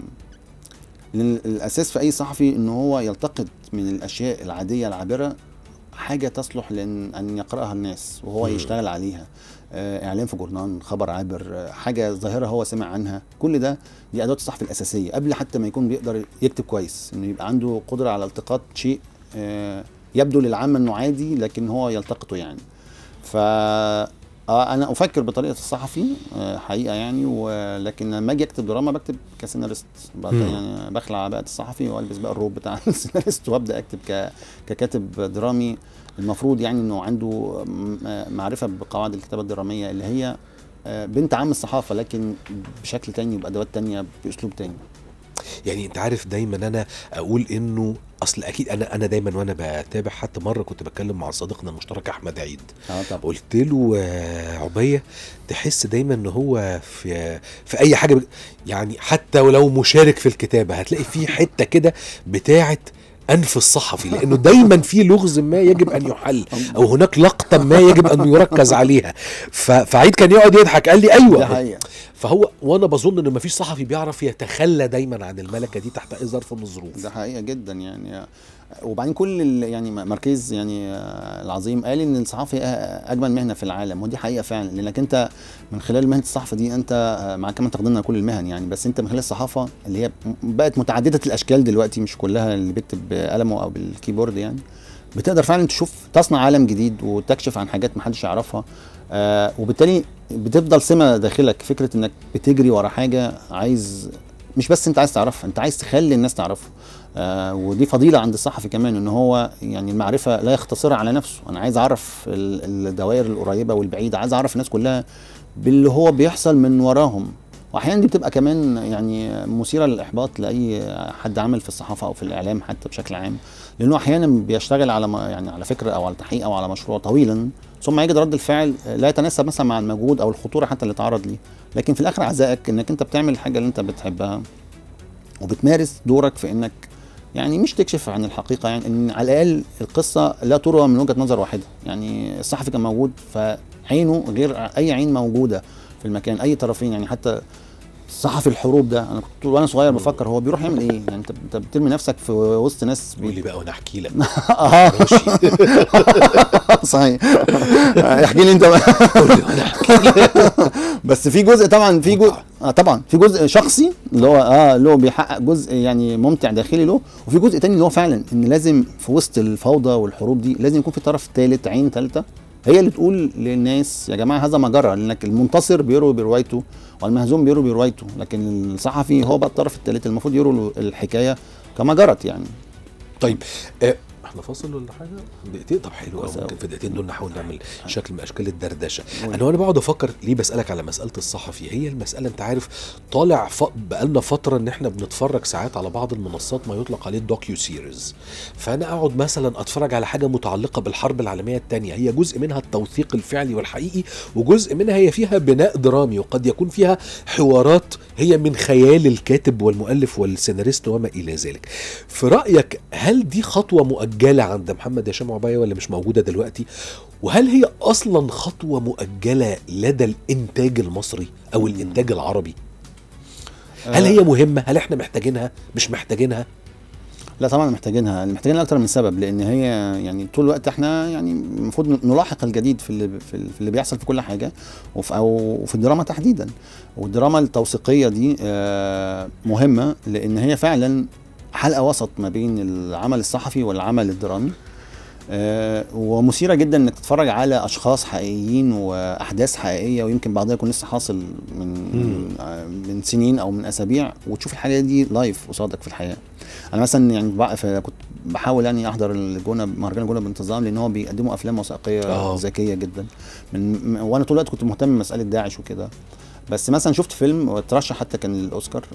لأن الاساس في اي صحفي ان هو يلتقط من الاشياء العاديه العابره حاجه تصلح لان ان يقراها الناس وهو مم. يشتغل عليها آه اعلان في جورنان خبر عابر آه حاجه ظاهره هو سمع عنها كل ده دي ادوات الصحفي الاساسيه قبل حتى ما يكون بيقدر يكتب كويس انه يبقى عنده قدره على التقاط شيء آه يبدو للعامه انه عادي لكن هو يلتقطه يعني ف اه انا افكر بطريقه الصحفي آه حقيقه يعني ولكن لما اجي اكتب دراما بكتب كسيناريست بقى مم. يعني بخلع عباءه الصحفي والبس بقى الروب بتاع السيناريست وابدا اكتب ك... ككاتب درامي المفروض يعني انه عنده م- معرفه بقواعد الكتابه الدراميه اللي هي آه، بنت عم الصحافه لكن بشكل تاني بادوات تانية باسلوب تاني يعني انت عارف دايما انا اقول انه اصل اكيد انا انا دايما وانا بتابع حتى مره كنت بتكلم مع صديقنا المشترك احمد عيد اه طبعا قلت له آه، عبيه تحس دايما ان هو في في اي حاجه ب- يعني حتى ولو مشارك في الكتابه هتلاقي في حته كده بتاعه انف الصحفي لانه دايما في لغز ما يجب ان يحل او هناك لقطه ما يجب ان يركز عليها ف- فعيد كان يقعد يضحك قال لي ده ايوه حقيقه فهو وانا بظن ان مفيش صحفي بيعرف يتخلى دايما عن الملكه دي تحت اي ظرف من الظروف ده حقيقه جدا يعني وبعدين كل ال- يعني ماركيز يعني آه، العظيم قال ان الصحافه هي اجمل مهنه في العالم ودي حقيقه فعلا لانك انت من خلال مهنه الصحافه دي انت آه، مع كمان تقديمنا كل المهن يعني بس انت من خلال الصحافه اللي هي بقت متعدده الاشكال دلوقتي مش كلها اللي بيكتب بقلمه او بالكيبورد يعني بتقدر فعلا تشوف تصنع عالم جديد وتكشف عن حاجات محدش يعرفها آه وبالتالي بتفضل سمه داخلك فكره انك بتجري ورا حاجه عايز مش بس انت عايز تعرفها انت عايز تخلي الناس تعرفها آه ودي فضيله عند الصحفي كمان ان هو يعني المعرفه لا يختصرها على نفسه انا عايز اعرف ال- الدوائر القريبه والبعيده عايز اعرف الناس كلها باللي هو بيحصل من وراهم واحيانا دي بتبقى كمان يعني مثيره للاحباط لاي حد عمل في الصحافه او في الاعلام حتى بشكل عام لانه احيانا بيشتغل على ما- يعني على فكره او على تحقيق او على مشروع طويلا ثم يجد رد الفعل لا يتناسب مثلا مع المجهود او الخطوره حتى اللي تعرض ليه لكن في الاخر عزائك انك انت بتعمل الحاجه اللي انت بتحبها وبتمارس دورك في انك يعني مش تكشف عن الحقيقه يعني ان على الاقل القصه لا تروى من وجهه نظر واحده يعني الصحفي كان موجود فعينه غير اي عين موجوده في المكان اي طرفين يعني حتى صحفي الحروب ده انا كنت وانا صغير بفكر هو بيروح يعمل ايه يعني انت انت بترمي نفسك في وسط ناس قول لي بقى وانا احكي لك اه ماشي صحيح احكي لي انت بقى قول لي وانا احكي بس في جزء طبعا في جزء متعة. آه طبعا في جزء شخصي اللي هو اه اللي هو بيحقق جزء يعني ممتع داخلي له وفي جزء تاني اللي هو فعلا ان لازم في وسط الفوضى والحروب دي لازم يكون في طرف ثالث عين ثالثه هي اللي تقول للناس يا جماعه هذا ما جرى لانك المنتصر بيروي بروايته والمهزوم بيروي بروايته لكن الصحفي هو بقى الطرف الثالث المفروض يروي الحكايه كما جرت يعني طيب آه، احنا فاصل ولا حاجه دقيقتين طب حلو قوي كويس ممكن أوي. في دقيقتين دول نحاول نعمل شكل من اشكال الدردشه قول. انا وانا بقعد افكر ليه بسالك على مساله الصحفي هي المساله انت عارف طالع ف... بقالنا فتره ان احنا بنتفرج ساعات على بعض المنصات ما يطلق عليه الدوكيو سيريز فانا اقعد مثلا اتفرج على حاجه متعلقه بالحرب العالميه الثانيه هي جزء منها التوثيق الفعلي والحقيقي وجزء منها هي فيها بناء درامي وقد يكون فيها حوارات هي من خيال الكاتب والمؤلف والسيناريست وما الى ذلك في رايك هل دي خطوه مؤجله عند محمد هشام عبايه ولا مش موجوده دلوقتي وهل هي اصلا خطوه مؤجله لدى الانتاج المصري او الانتاج العربي هل هي مهمه هل احنا محتاجينها مش محتاجينها لا طبعا محتاجينها محتاجينها اكتر من سبب لان هي يعني طول الوقت احنا يعني المفروض نلاحق الجديد في اللي في في اللي بيحصل في كل حاجه وفي او في الدراما تحديدا والدراما التوثيقيه دي آه، مهمه لان هي فعلا حلقه وسط ما بين العمل الصحفي والعمل الدرامي آه، ومثيره جدا انك تتفرج على اشخاص حقيقيين واحداث حقيقيه ويمكن بعضها يكون لسه حاصل من من, آه، من سنين او من اسابيع وتشوف الحاجه دي لايف قصادك في الحياه انا مثلا يعني بع- ف- كنت بحاول يعني احضر الجونه مهرجان الجونه بانتظام لان هو بيقدموا افلام وثائقيه آه. ذكيه جدا من م- وانا طول الوقت كنت مهتم بمساله داعش وكده بس مثلا شفت فيلم وترشح حتى كان للاوسكار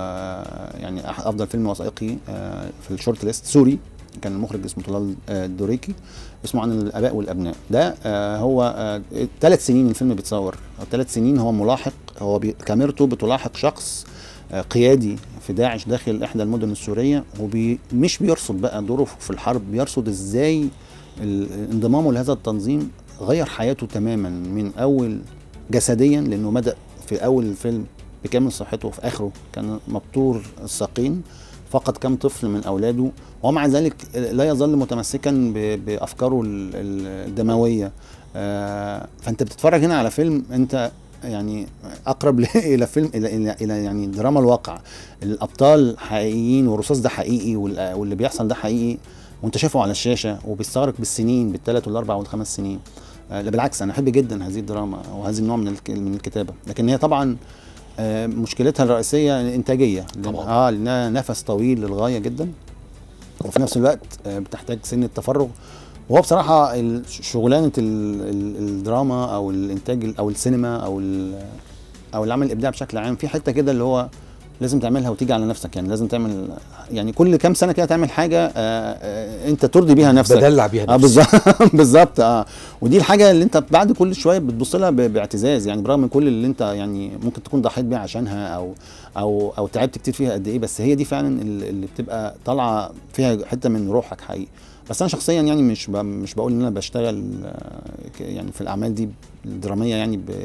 آه يعني أح- افضل فيلم وثائقي آه في الشورت ليست سوري كان المخرج اسمه طلال آه، الدوريكي اسمه عن الاباء والابناء ده آه هو ثلاث سنين الفيلم بيتصور ثلاث سنين هو ملاحق هو بي- كاميرته بتلاحق شخص آه، قيادي في داعش داخل احدى المدن السوريه ومش بيرصد بقى دوره في الحرب بيرصد ازاي ال- انضمامه لهذا التنظيم غير حياته تماما من اول جسديا لانه بدا في اول الفيلم بكامل صحته وفي اخره كان مبتور الساقين فقد كم طفل من اولاده ومع ذلك لا يظل متمسكا ب- بافكاره ال- ال- الدمويه آه، فانت بتتفرج هنا على فيلم انت يعني اقرب ل- الى فيلم الى الى, إلى يعني دراما الواقع الابطال حقيقيين والرصاص ده حقيقي وال- واللي بيحصل ده حقيقي وانت شايفه على الشاشه وبيستغرق بالسنين بالثلاث والاربع والخمس سنين آه، لا بالعكس انا احب جدا هذه الدراما وهذا النوع من الك- من الكتابه لكن هي طبعا آه، مشكلتها الرئيسيه الانتاجيه لأن- طبعاً. اه لانها نفس طويل للغايه جدا وفي نفس الوقت آه، بتحتاج سن التفرغ وهو بصراحه ال- شغلانه ال- ال- الدراما او الانتاج ال- او السينما او ال- او العمل الابداعي بشكل عام في حته كده اللي هو لازم تعملها وتيجي على نفسك يعني لازم تعمل يعني كل كام سنه كده تعمل حاجه آه، آه، انت ترضي بيها نفسك بدلع بيها اه نفسي. بالظبط بالظبط اه ودي الحاجه اللي انت بعد كل شويه بتبص لها ب- باعتزاز يعني برغم من كل اللي انت يعني ممكن تكون ضحيت بيها عشانها او او او تعبت كتير فيها قد ايه بس هي دي فعلا اللي اللي بتبقى طالعه فيها حته من روحك حقيقي بس انا شخصيا يعني مش ب- مش بقول ان انا بشتغل آه، ك- يعني في الاعمال دي الدراميه يعني ب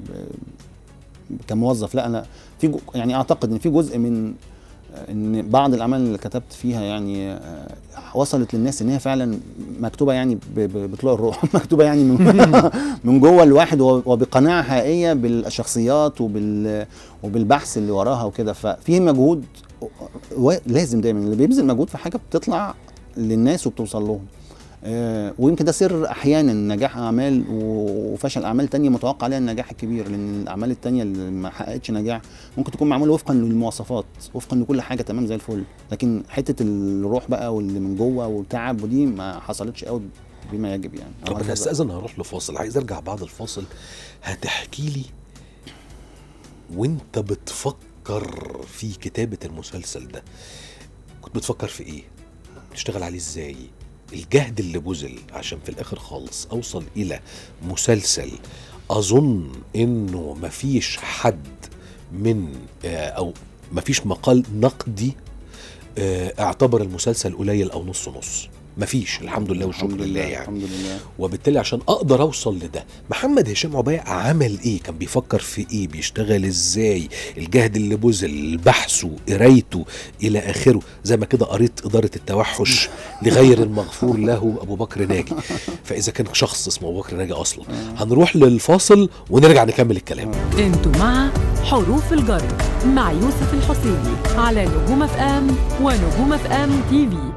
ب كموظف لا انا في جو يعني اعتقد ان في جزء من ان بعض الاعمال اللي كتبت فيها يعني آه، وصلت للناس ان هي فعلا مكتوبه يعني ب- ب- بطلوع الروح مكتوبه يعني من من جوه الواحد وب- وبقناعه حقيقيه بالشخصيات وبال وبالبحث اللي وراها وكده ففي مجهود و- لازم دايما اللي بيبذل مجهود في حاجه بتطلع للناس وبتوصل لهم آه، ويمكن ده سر احيانا نجاح اعمال و- وفشل اعمال تانية متوقع عليها النجاح الكبير لان الاعمال التانية اللي ما حققتش نجاح ممكن تكون معموله وفقا للمواصفات وفقا لكل حاجه تمام زي الفل لكن حته الروح بقى واللي من جوه والتعب ودي ما حصلتش قوي بما يجب يعني أو طب انا هكذا. هستاذن هروح لفاصل عايز ارجع بعد الفاصل هتحكي لي وانت بتفكر في كتابه المسلسل ده كنت بتفكر في ايه تشتغل عليه ازاي الجهد اللي بذل عشان في الاخر خالص اوصل الى مسلسل اظن انه مفيش حد من آه، او مفيش مقال نقدي آه، اعتبر المسلسل قليل او نص نص مفيش الحمد لله والشكر الحمد لله يعني الحمد لله وبالتالي عشان اقدر اوصل لده محمد هشام عباية عمل ايه كان بيفكر في ايه بيشتغل ازاي الجهد اللي بذل بحثه قرايته الى اخره زي ما كده قريت اداره التوحش لغير المغفور له ابو بكر ناجي فاذا كان شخص اسمه ابو بكر ناجي اصلا هنروح للفاصل ونرجع نكمل الكلام انتوا مع حروف الجر مع يوسف الحسيني على نجوم اف ام ونجوم اف ام تي في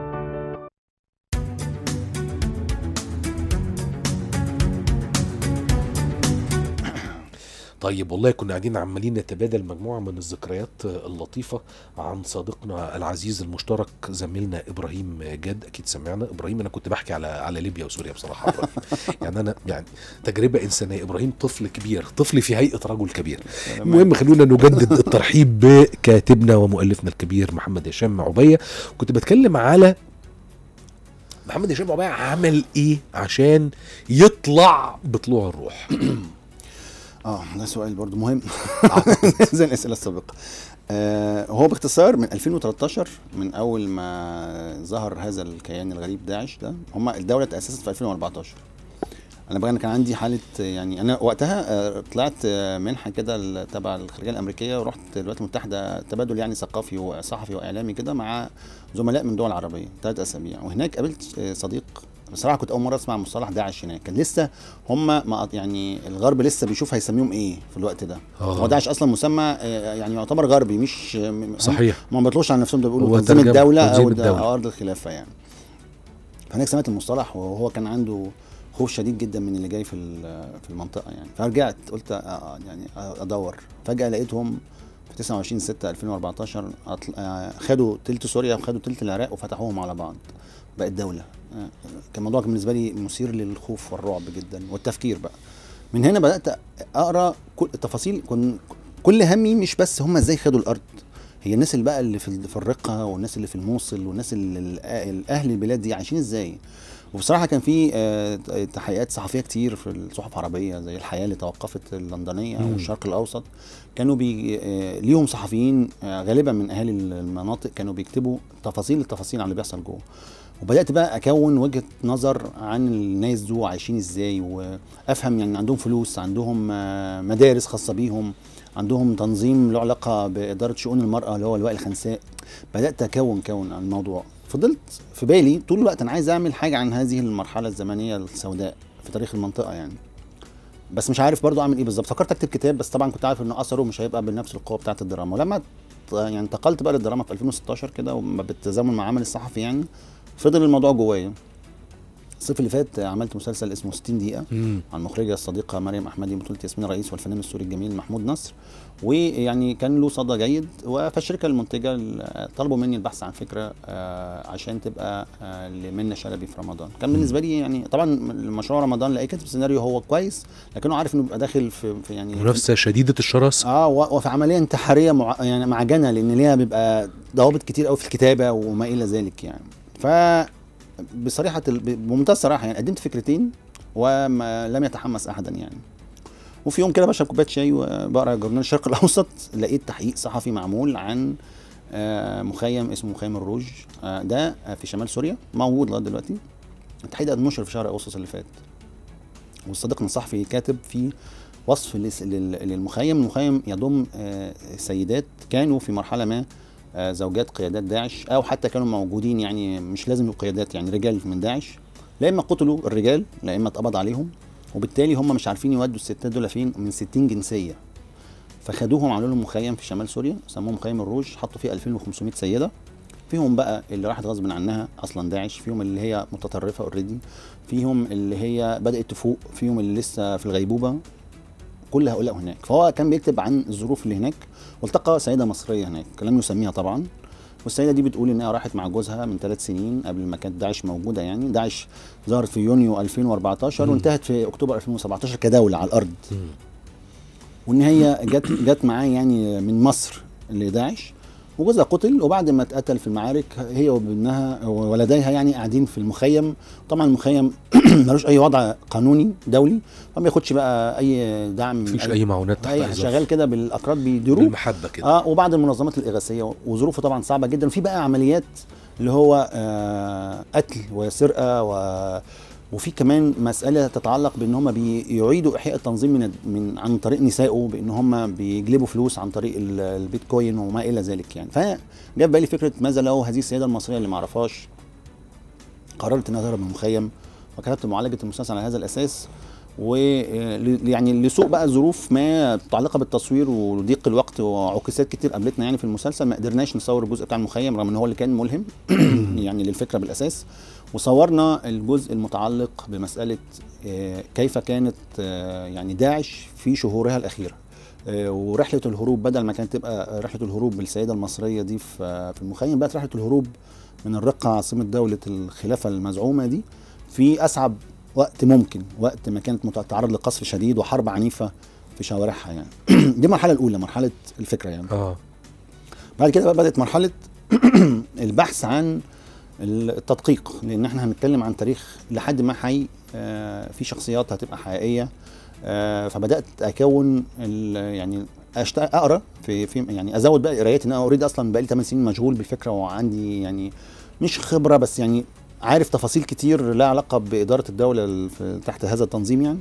طيب والله كنا قاعدين عمالين نتبادل مجموعة من الذكريات اللطيفة عن صديقنا العزيز المشترك زميلنا إبراهيم جاد أكيد سمعنا إبراهيم أنا كنت بحكي على على ليبيا وسوريا بصراحة إبراهيم يعني أنا يعني تجربة إنسانية إبراهيم طفل كبير طفل في هيئة رجل كبير المهم خلونا نجدد الترحيب بكاتبنا ومؤلفنا الكبير محمد هشام عبية كنت بتكلم على محمد هشام عبية عمل إيه عشان يطلع بطلوع الروح اه ده سؤال برضو مهم زي الاسئله السابقه آه هو باختصار من 2013 من اول ما ظهر هذا الكيان الغريب داعش ده هم الدوله تاسست في 2014 انا بقى انا كان عندي حاله يعني انا وقتها آه، طلعت آه، منحه كده ل- تبع الخارجيه الامريكيه ورحت الولايات المتحده تبادل يعني ثقافي وصحفي واعلامي كده مع زملاء من دول عربيه ثلاث اسابيع وهناك قابلت آه، صديق بصراحه كنت اول مره اسمع مصطلح داعش هناك كان لسه هم ما يعني الغرب لسه بيشوف هيسميهم ايه في الوقت ده آه. هو داعش اصلا مسمى آه، يعني يعتبر غربي مش م- هم- صحيح ما بيطلعوش على نفسهم ده هو بيقولوا تنظيم ترجمة الدوله تنظيم او, الد- الدولة. أو ارض الخلافه يعني فهناك سمعت المصطلح وهو كان عنده خوف شديد جدا من اللي جاي في ال- في المنطقه يعني فرجعت قلت آه، يعني ادور فجاه لقيتهم في 29 6 2014 أطل... آه، خدوا تلت سوريا وخدوا تلت العراق وفتحوهم على بعض بقت دوله آه، كان الموضوع كان بالنسبه لي مثير للخوف والرعب جدا والتفكير بقى من هنا بدات اقرا كل التفاصيل كن كل همي مش بس هم ازاي خدوا الارض هي الناس اللي بقى اللي في في الرقه والناس اللي في الموصل والناس اللي ال- اهل البلاد دي عايشين ازاي وبصراحه كان في آه، تحقيقات صحفيه كتير في الصحف العربيه زي الحياه اللي توقفت اللندنيه مم. والشرق الاوسط كانوا بي آه، ليهم صحفيين آه، غالبا من اهالي المناطق كانوا بيكتبوا تفاصيل التفاصيل عن اللي بيحصل جوه وبدات بقى اكون وجهه نظر عن الناس دول عايشين ازاي وافهم يعني عندهم فلوس عندهم آه، مدارس خاصه بيهم عندهم تنظيم له علاقه باداره شؤون المراه اللي هو اللواء الخنساء بدات اكون كون عن الموضوع فضلت في بالي طول الوقت انا عايز اعمل حاجه عن هذه المرحله الزمنيه السوداء في تاريخ المنطقه يعني بس مش عارف برضو اعمل ايه بالظبط فكرت اكتب كتاب بس طبعا كنت عارف ان اثره مش هيبقى بنفس القوه بتاعه الدراما ولما ت- يعني انتقلت بقى للدراما في 2016 كده وما بالتزامن مع عمل الصحفي يعني فضل الموضوع جوايا الصيف اللي فات عملت مسلسل اسمه 60 دقيقه مم. عن المخرجه الصديقه مريم احمدي بطوله ياسمين رئيس والفنان السوري الجميل محمود نصر ويعني كان له صدى جيد فالشركه المنتجه ال- طلبوا مني البحث عن فكره آه، عشان تبقى آه، لمنى شلبي في رمضان كان بالنسبه لي يعني طبعا مشروع رمضان لاي كاتب سيناريو هو كويس لكنه عارف انه بيبقى داخل في, في يعني منافسه شديده الشراسه اه و- وفي عمليه انتحاريه مع يعني معجنه لان ليها بيبقى ضوابط كتير قوي في الكتابه وما الى ذلك يعني ف بصريحه ال- ب- بمنتهى الصراحه يعني قدمت فكرتين ولم يتحمس احدا يعني وفي يوم كده بشرب كوبايه شاي وبقرا جورنال الشرق الاوسط لقيت تحقيق صحفي معمول عن آه، مخيم اسمه مخيم الروج آه، ده آه، في شمال سوريا موجود لغايه دلوقتي التحقيق ده اتنشر في شهر اغسطس اللي فات وصديقنا الصحفي كاتب فيه وصف لس- لل- للمخيم المخيم يضم آه، سيدات كانوا في مرحله ما آه، زوجات قيادات داعش او حتى كانوا موجودين يعني مش لازم يبقوا قيادات يعني رجال من داعش لا اما قتلوا الرجال لا اما اتقبض عليهم وبالتالي هم مش عارفين يودوا الستات دول فين من 60 جنسيه فخدوهم عملوا لهم مخيم في شمال سوريا سموه مخيم الروج حطوا فيه 2500 سيده فيهم بقى اللي راحت غصب عنها اصلا داعش فيهم اللي هي متطرفه اوريدي فيهم اللي هي بدات تفوق فيهم اللي لسه في الغيبوبه كل هؤلاء هناك فهو كان بيكتب عن الظروف اللي هناك والتقى سيده مصريه هناك لم يسميها طبعا والسيده دي بتقول انها راحت مع جوزها من ثلاث سنين قبل ما كانت داعش موجوده يعني داعش ظهرت في يونيو 2014 مم. وانتهت في اكتوبر 2017 كدوله على الارض مم. وان هي جت جت معاه يعني من مصر لداعش وجوزها قتل وبعد ما اتقتل في المعارك هي وابنها وولديها يعني قاعدين في المخيم طبعا المخيم ملوش اي وضع قانوني دولي فما بياخدش بقى اي دعم من مفيش اي معونات تحت اي إحضار. شغال كده بالاكراد بيديروه بالمحبه كده اه وبعض المنظمات الاغاثيه وظروفه طبعا صعبه جدا وفي بقى عمليات اللي هو آه قتل وسرقه و وفي كمان مساله تتعلق بان هم بيعيدوا احياء التنظيم من من عن طريق نسائه بان هم بيجلبوا فلوس عن طريق ال- البيتكوين وما الى ذلك يعني فجاء في بالي فكره ماذا لو هذه السيده المصريه اللي ما اعرفهاش قررت انها تهرب من المخيم وكتبت معالجه المسلسل على هذا الاساس و يعني لسوء بقى ظروف ما متعلقه بالتصوير وضيق الوقت وعكوسات كتير قابلتنا يعني في المسلسل ما قدرناش نصور الجزء بتاع المخيم رغم ان هو اللي كان ملهم يعني للفكره بالاساس وصورنا الجزء المتعلق بمساله آه، كيف كانت آه، يعني داعش في شهورها الاخيره آه، ورحله الهروب بدل ما كانت تبقى رحله الهروب بالسيده المصريه دي في آه، في المخيم بقت رحله الهروب من الرقه عاصمه دوله الخلافه المزعومه دي في اصعب وقت ممكن وقت ما كانت متعرض لقصف شديد وحرب عنيفه في شوارعها يعني دي المرحله الاولى مرحله الفكره يعني اه بعد كده بقى بدات مرحله البحث عن التدقيق لان احنا هنتكلم عن تاريخ لحد ما حي آه، في شخصيات هتبقى حقيقيه آه، فبدات اكون ال- يعني أشت- اقرا في في يعني ازود بقى قرايات ان انا اوريدي اصلا بقى لي 8 سنين مشغول بالفكره وعندي يعني مش خبره بس يعني عارف تفاصيل كتير لها علاقه باداره الدوله ال- في- تحت هذا التنظيم يعني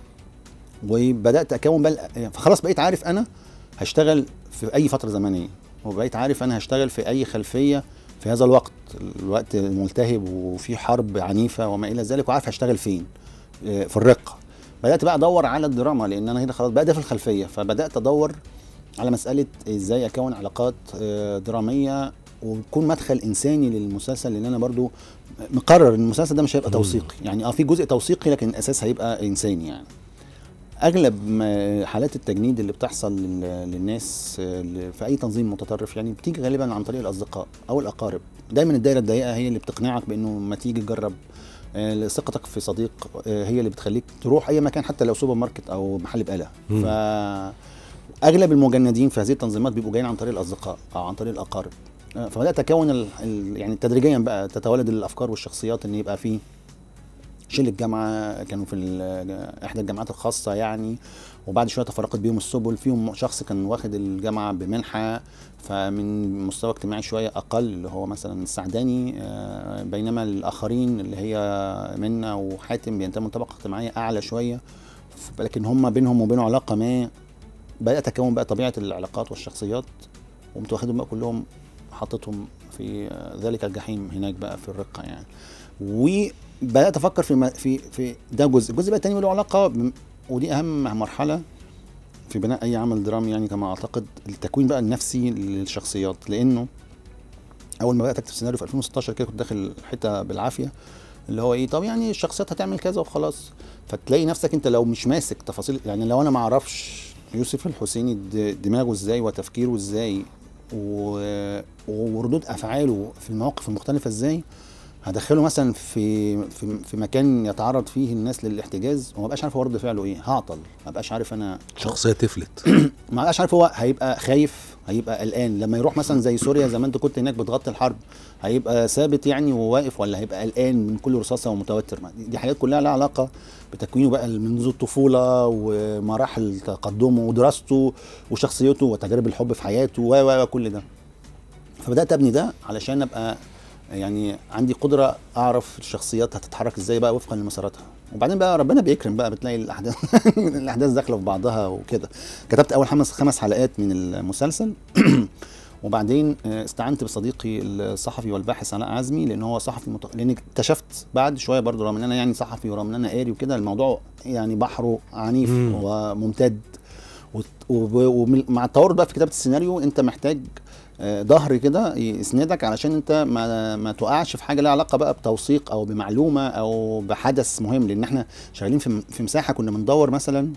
وبدات اكون بقى فخلاص بقيت عارف انا هشتغل في اي فتره زمنيه وبقيت عارف انا هشتغل في اي خلفيه في هذا الوقت الوقت ملتهب وفي حرب عنيفه وما الى ذلك وعارف هشتغل فين آه، في الرقه بدات بقى ادور على الدراما لان انا هنا خلاص بقى ده في الخلفيه فبدات ادور على مساله ازاي اكون علاقات آه، دراميه وتكون مدخل انساني للمسلسل لان انا برضو مقرر ان المسلسل ده مش هيبقى مم. توثيقي يعني اه في جزء توثيقي لكن الاساس هيبقى انساني يعني اغلب ما- حالات التجنيد اللي بتحصل لل- للناس آه، اللي في اي تنظيم متطرف يعني بتيجي غالبا عن طريق الاصدقاء او الاقارب دايما الدايره الضيقه هي اللي بتقنعك بانه ما تيجي تجرب آه، ثقتك في صديق آه، هي اللي بتخليك تروح اي مكان حتى لو سوبر ماركت او محل بقاله مم. ف اغلب المجندين في هذه التنظيمات بيبقوا جايين عن طريق الاصدقاء او عن طريق الاقارب آه، فبدات تكون ال... ال... يعني تدريجيا بقى تتولد الافكار والشخصيات ان يبقى في شله جامعه كانوا في ال- احدى الجامعات الخاصه يعني وبعد شويه تفرقت بيهم السبل فيهم شخص كان واخد الجامعه بمنحه فمن مستوى اجتماعي شويه اقل اللي هو مثلا السعداني آه، بينما الاخرين اللي هي منا وحاتم بينتموا لطبقه اجتماعيه اعلى شويه ف- لكن هم بينهم وبينه علاقه ما بدات تكون بقى طبيعه العلاقات والشخصيات وقمت واخدهم بقى كلهم حطيتهم في آه، ذلك الجحيم هناك بقى في الرقه يعني وبدات افكر في ما- في في ده جزء الجزء بقى التاني له علاقه بم- ودي اهم مرحله في بناء اي عمل درامي يعني كما اعتقد التكوين بقى النفسي للشخصيات لانه اول ما بدات اكتب سيناريو في 2016 كده كنت داخل حته بالعافيه اللي هو ايه طب يعني الشخصيات هتعمل كذا وخلاص فتلاقي نفسك انت لو مش ماسك تفاصيل يعني لو انا ما اعرفش يوسف الحسيني د- دماغه ازاي وتفكيره ازاي و- وردود افعاله في المواقف المختلفه ازاي هدخله مثلا في في في مكان يتعرض فيه الناس للاحتجاز وما بقاش عارف هو رد فعله ايه هعطل ما بقاش عارف انا شخصيه تفلت ما بقاش عارف هو هيبقى خايف هيبقى قلقان لما يروح مثلا زي سوريا زي ما انت كنت هناك بتغطي الحرب هيبقى ثابت يعني وواقف ولا هيبقى قلقان من كل رصاصه ومتوتر ما- دي حاجات كلها لها علاقه بتكوينه بقى منذ الطفوله ومراحل تقدمه ودراسته وشخصيته وتجارب الحب في حياته و و و كل ده فبدات ابني ده علشان ابقى يعني عندي قدره اعرف الشخصيات هتتحرك ازاي بقى وفقا لمساراتها وبعدين بقى ربنا بيكرم بقى بتلاقي الاحداث الاحداث داخله في بعضها وكده كتبت اول خمس خمس حلقات من المسلسل وبعدين آه، استعنت بصديقي الصحفي والباحث علاء عزمي لان هو صحفي مت... لان اكتشفت بعد شويه برضه رغم ان انا يعني صحفي ورغم ان انا قاري وكده الموضوع يعني بحره عنيف مم. وممتد وت- وب- ومع التورط بقى في كتابه السيناريو انت محتاج آه، ظهر كده يسندك علشان انت ما ما تقعش في حاجه لها علاقه بقى بتوثيق او بمعلومه او بحدث مهم لان احنا شغالين في في مساحه كنا بندور مثلا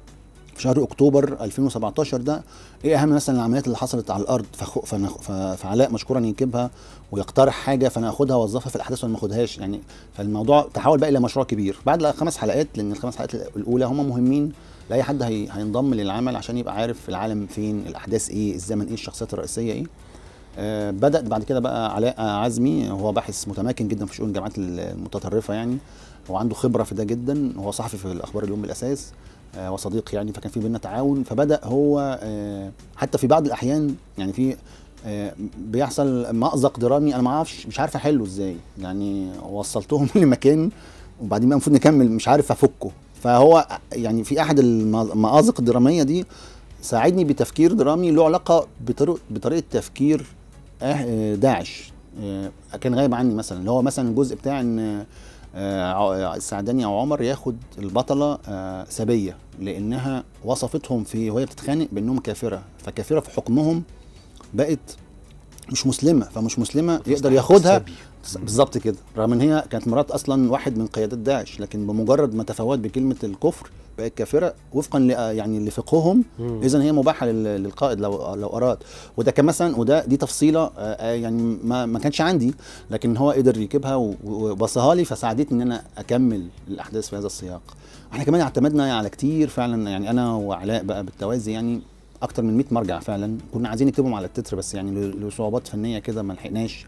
في شهر اكتوبر 2017 ده ايه اهم مثلا العمليات اللي حصلت على الارض فخ... فنخ... ف... فعلاء مشكورا ينكبها ويقترح حاجه فانا اخدها واوظفها في الاحداث ولا ما اخدهاش يعني فالموضوع تحول بقى الى مشروع كبير بعد الخمس حلقات لان الخمس حلقات الاولى هم مهمين لاي حد هي... هينضم للعمل عشان يبقى عارف العالم فين الاحداث ايه الزمن ايه الشخصيات الرئيسيه ايه آه بدات بعد كده بقى علاء عزمي هو باحث متمكن جدا في شؤون الجامعات المتطرفه يعني هو عنده خبره في ده جدا هو صحفي في الاخبار اليوم بالاساس آه وصديق يعني فكان في بينا تعاون فبدا هو آه حتى في بعض الاحيان يعني في آه بيحصل مأزق درامي انا ما اعرفش مش عارف احله ازاي يعني وصلتهم لمكان وبعدين بقى المفروض نكمل مش عارف افكه فهو يعني في احد المآزق الدراميه دي ساعدني بتفكير درامي له علاقه بطريقه بطريقه تفكير آه، داعش آه، كان غايب عني مثلا اللي هو مثلا الجزء بتاع ان آه، ع- السعداني او عمر ياخد البطله آه، سبيه لانها وصفتهم في وهي بتتخانق بانهم كافره فكافره في حكمهم بقت مش مسلمه فمش مسلمه يقدر ياخدها سبي. بالظبط كده رغم ان هي كانت مرات اصلا واحد من قيادات داعش لكن بمجرد ما تفوت بكلمه الكفر بقت كافره وفقا ل يعني لفقههم مم. اذا هي مباحه لل- للقائد لو لو اراد وده كان مثلا وده دي تفصيله آه، آه، يعني ما ما كانش عندي لكن هو قدر يجيبها و- وبصها لي فساعدتني ان انا اكمل الاحداث في هذا السياق احنا كمان اعتمدنا على كتير فعلا يعني انا وعلاء بقى بالتوازي يعني اكتر من 100 مرجع فعلا كنا عايزين نكتبهم على التتر بس يعني ل- لصعوبات فنيه كده ما لحقناش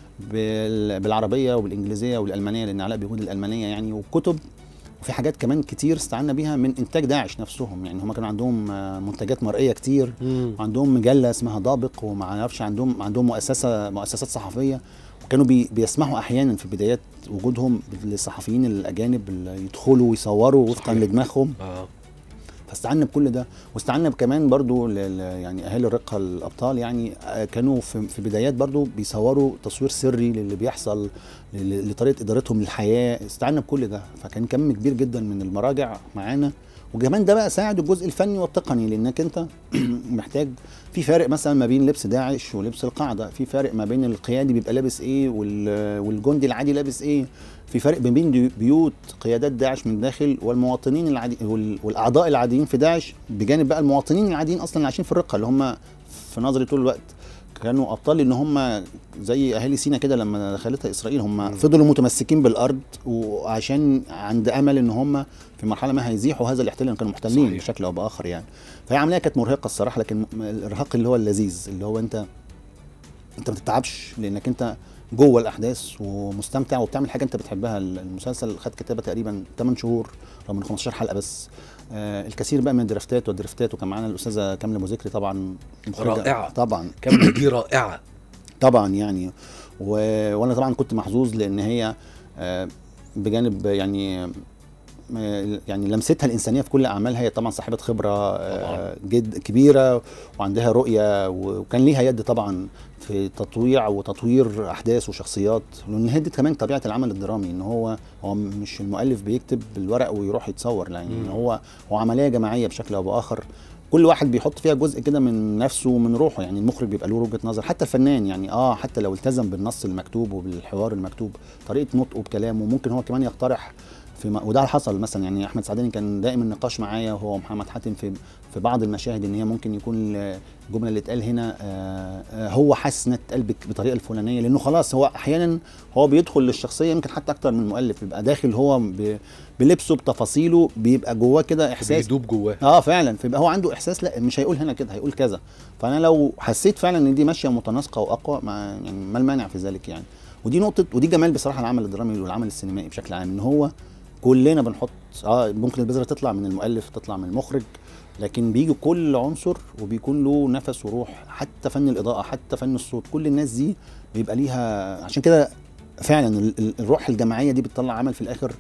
بال- بالعربيه وبالانجليزيه والالمانيه لان علاء بيقول الالمانيه يعني وكتب وفي حاجات كمان كتير استعنا بيها من انتاج داعش نفسهم يعني هم كانوا عندهم آه، منتجات مرئيه كتير مم. وعندهم مجله اسمها ضابق وما اعرفش عندهم عندهم مؤسسه مؤسسات صحفيه وكانوا بي بيسمحوا احيانا في بدايات وجودهم للصحفيين الاجانب اللي يدخلوا ويصوروا وفقا صحيح. لدماغهم اه فاستعنا بكل ده واستعنا كمان برضو ل- ل- يعني اهالي الرقه الابطال يعني آه، كانوا في في بدايات برضو بيصوروا تصوير سري للي بيحصل ل- لطريقه ادارتهم للحياه استعنا بكل ده فكان كم كبير جدا من المراجع معانا وكمان ده بقى ساعد الجزء الفني والتقني لانك انت محتاج في فارق مثلا ما بين لبس داعش ولبس القاعده في فارق ما بين القيادي بيبقى لابس ايه وال- والجندي العادي لابس ايه في فرق ما بين دي- بيوت قيادات داعش من الداخل والمواطنين العادي وال- والاعضاء العاديين في داعش بجانب بقى المواطنين العاديين اصلا اللي عايشين في الرقه اللي هم في نظري طول الوقت كانوا ابطال ان هم زي اهالي سينا كده لما دخلتها اسرائيل هم فضلوا متمسكين بالارض وعشان عند امل ان هم في مرحله ما هيزيحوا هذا الاحتلال لان كانوا محتلين صحيح. بشكل او باخر يعني فهي عمليه كانت مرهقه الصراحه لكن م- الارهاق اللي هو اللذيذ اللي هو انت انت ما بتتعبش لانك انت جوه الاحداث ومستمتع وبتعمل حاجه انت بتحبها المسلسل خد كتابه تقريبا 8 شهور رغم من 15 حلقه بس آه الكثير بقى من الدرافتات والدرافتات وكان معانا الاستاذه كامله ابو ذكري طبعا مخرجة- رائعة. طبعا كامله دي رائعه طبعا يعني و... وانا طبعا كنت محظوظ لان هي آه، بجانب يعني آه، يعني لمستها الانسانيه في كل اعمالها هي طبعا صاحبه خبره آه، جد كبيره وعندها رؤيه وكان ليها يد طبعا في تطويع وتطوير احداث وشخصيات لان هي دي كمان طبيعه العمل الدرامي ان هو هو مش المؤلف بيكتب بالورق ويروح يتصور لان مم. هو هو عمليه جماعيه بشكل او باخر كل واحد بيحط فيها جزء كده من نفسه ومن روحه يعني المخرج بيبقى له وجهه نظر حتى الفنان يعني اه حتى لو التزم بالنص المكتوب وبالحوار المكتوب طريقه نطقه بكلامه ممكن هو كمان يقترح في م... وده حصل مثلا يعني احمد سعداني كان دائما النقاش معايا وهو محمد حاتم في في بعض المشاهد ان هي ممكن يكون الجمله اللي اتقال هنا آه آه هو حاسس انها اتقال بك- بالطريقه الفلانيه لانه خلاص هو احيانا هو بيدخل للشخصيه يمكن حتى اكتر من المؤلف بيبقى داخل هو ب... بلبسه بتفاصيله بيبقى جواه كده احساس بيدوب جواه اه فعلا فيبقى هو عنده احساس لا مش هيقول هنا كده هيقول كذا فانا لو حسيت فعلا ان دي ماشيه متناسقه واقوى مع يعني ما المانع في ذلك يعني ودي نقطه ودي جمال بصراحه العمل الدرامي والعمل السينمائي بشكل عام ان هو كلنا بنحط اه ممكن البذره تطلع من المؤلف تطلع من المخرج لكن بيجي كل عنصر وبيكون له نفس وروح حتى فن الاضاءه حتى فن الصوت كل الناس دي بيبقى ليها عشان كده فعلا ال- ال- الروح الجماعيه دي بتطلع عمل في الاخر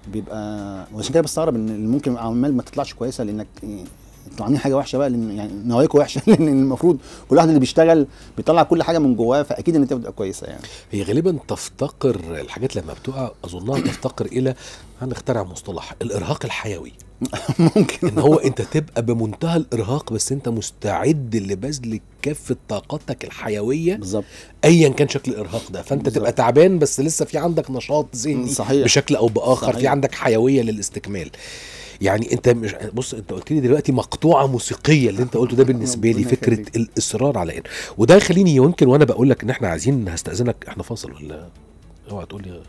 بيبقى وعشان كده بستغرب ان ممكن اعمال ما تطلعش كويسه لانك إيه، انتوا عاملين حاجه وحشه بقى لان يعني نواياكم وحشه لان المفروض كل واحد اللي بيشتغل بيطلع كل حاجه من جواه فاكيد ان انت بتبقى كويسه يعني هي غالبا تفتقر الحاجات لما بتقع اظنها تفتقر الى هنخترع مصطلح الارهاق الحيوي ممكن ان هو انت تبقى بمنتهى الارهاق بس انت مستعد لبذل كافه طاقتك الحيويه بالظبط ايا كان شكل الارهاق ده فانت بالظبط. تبقى تعبان بس لسه في عندك نشاط ذهني صحيح. بشكل او باخر في صحيح. عندك حيويه للاستكمال يعني انت مش بص انت قلت لي دلوقتي مقطوعه موسيقيه اللي انت قلته ده بالنسبه لي ربنا فكره يخليك. الاصرار على ان وده يخليني يمكن وانا بقول لك ان احنا عايزين هستاذنك احنا فاصل ولا اوعى تقول لي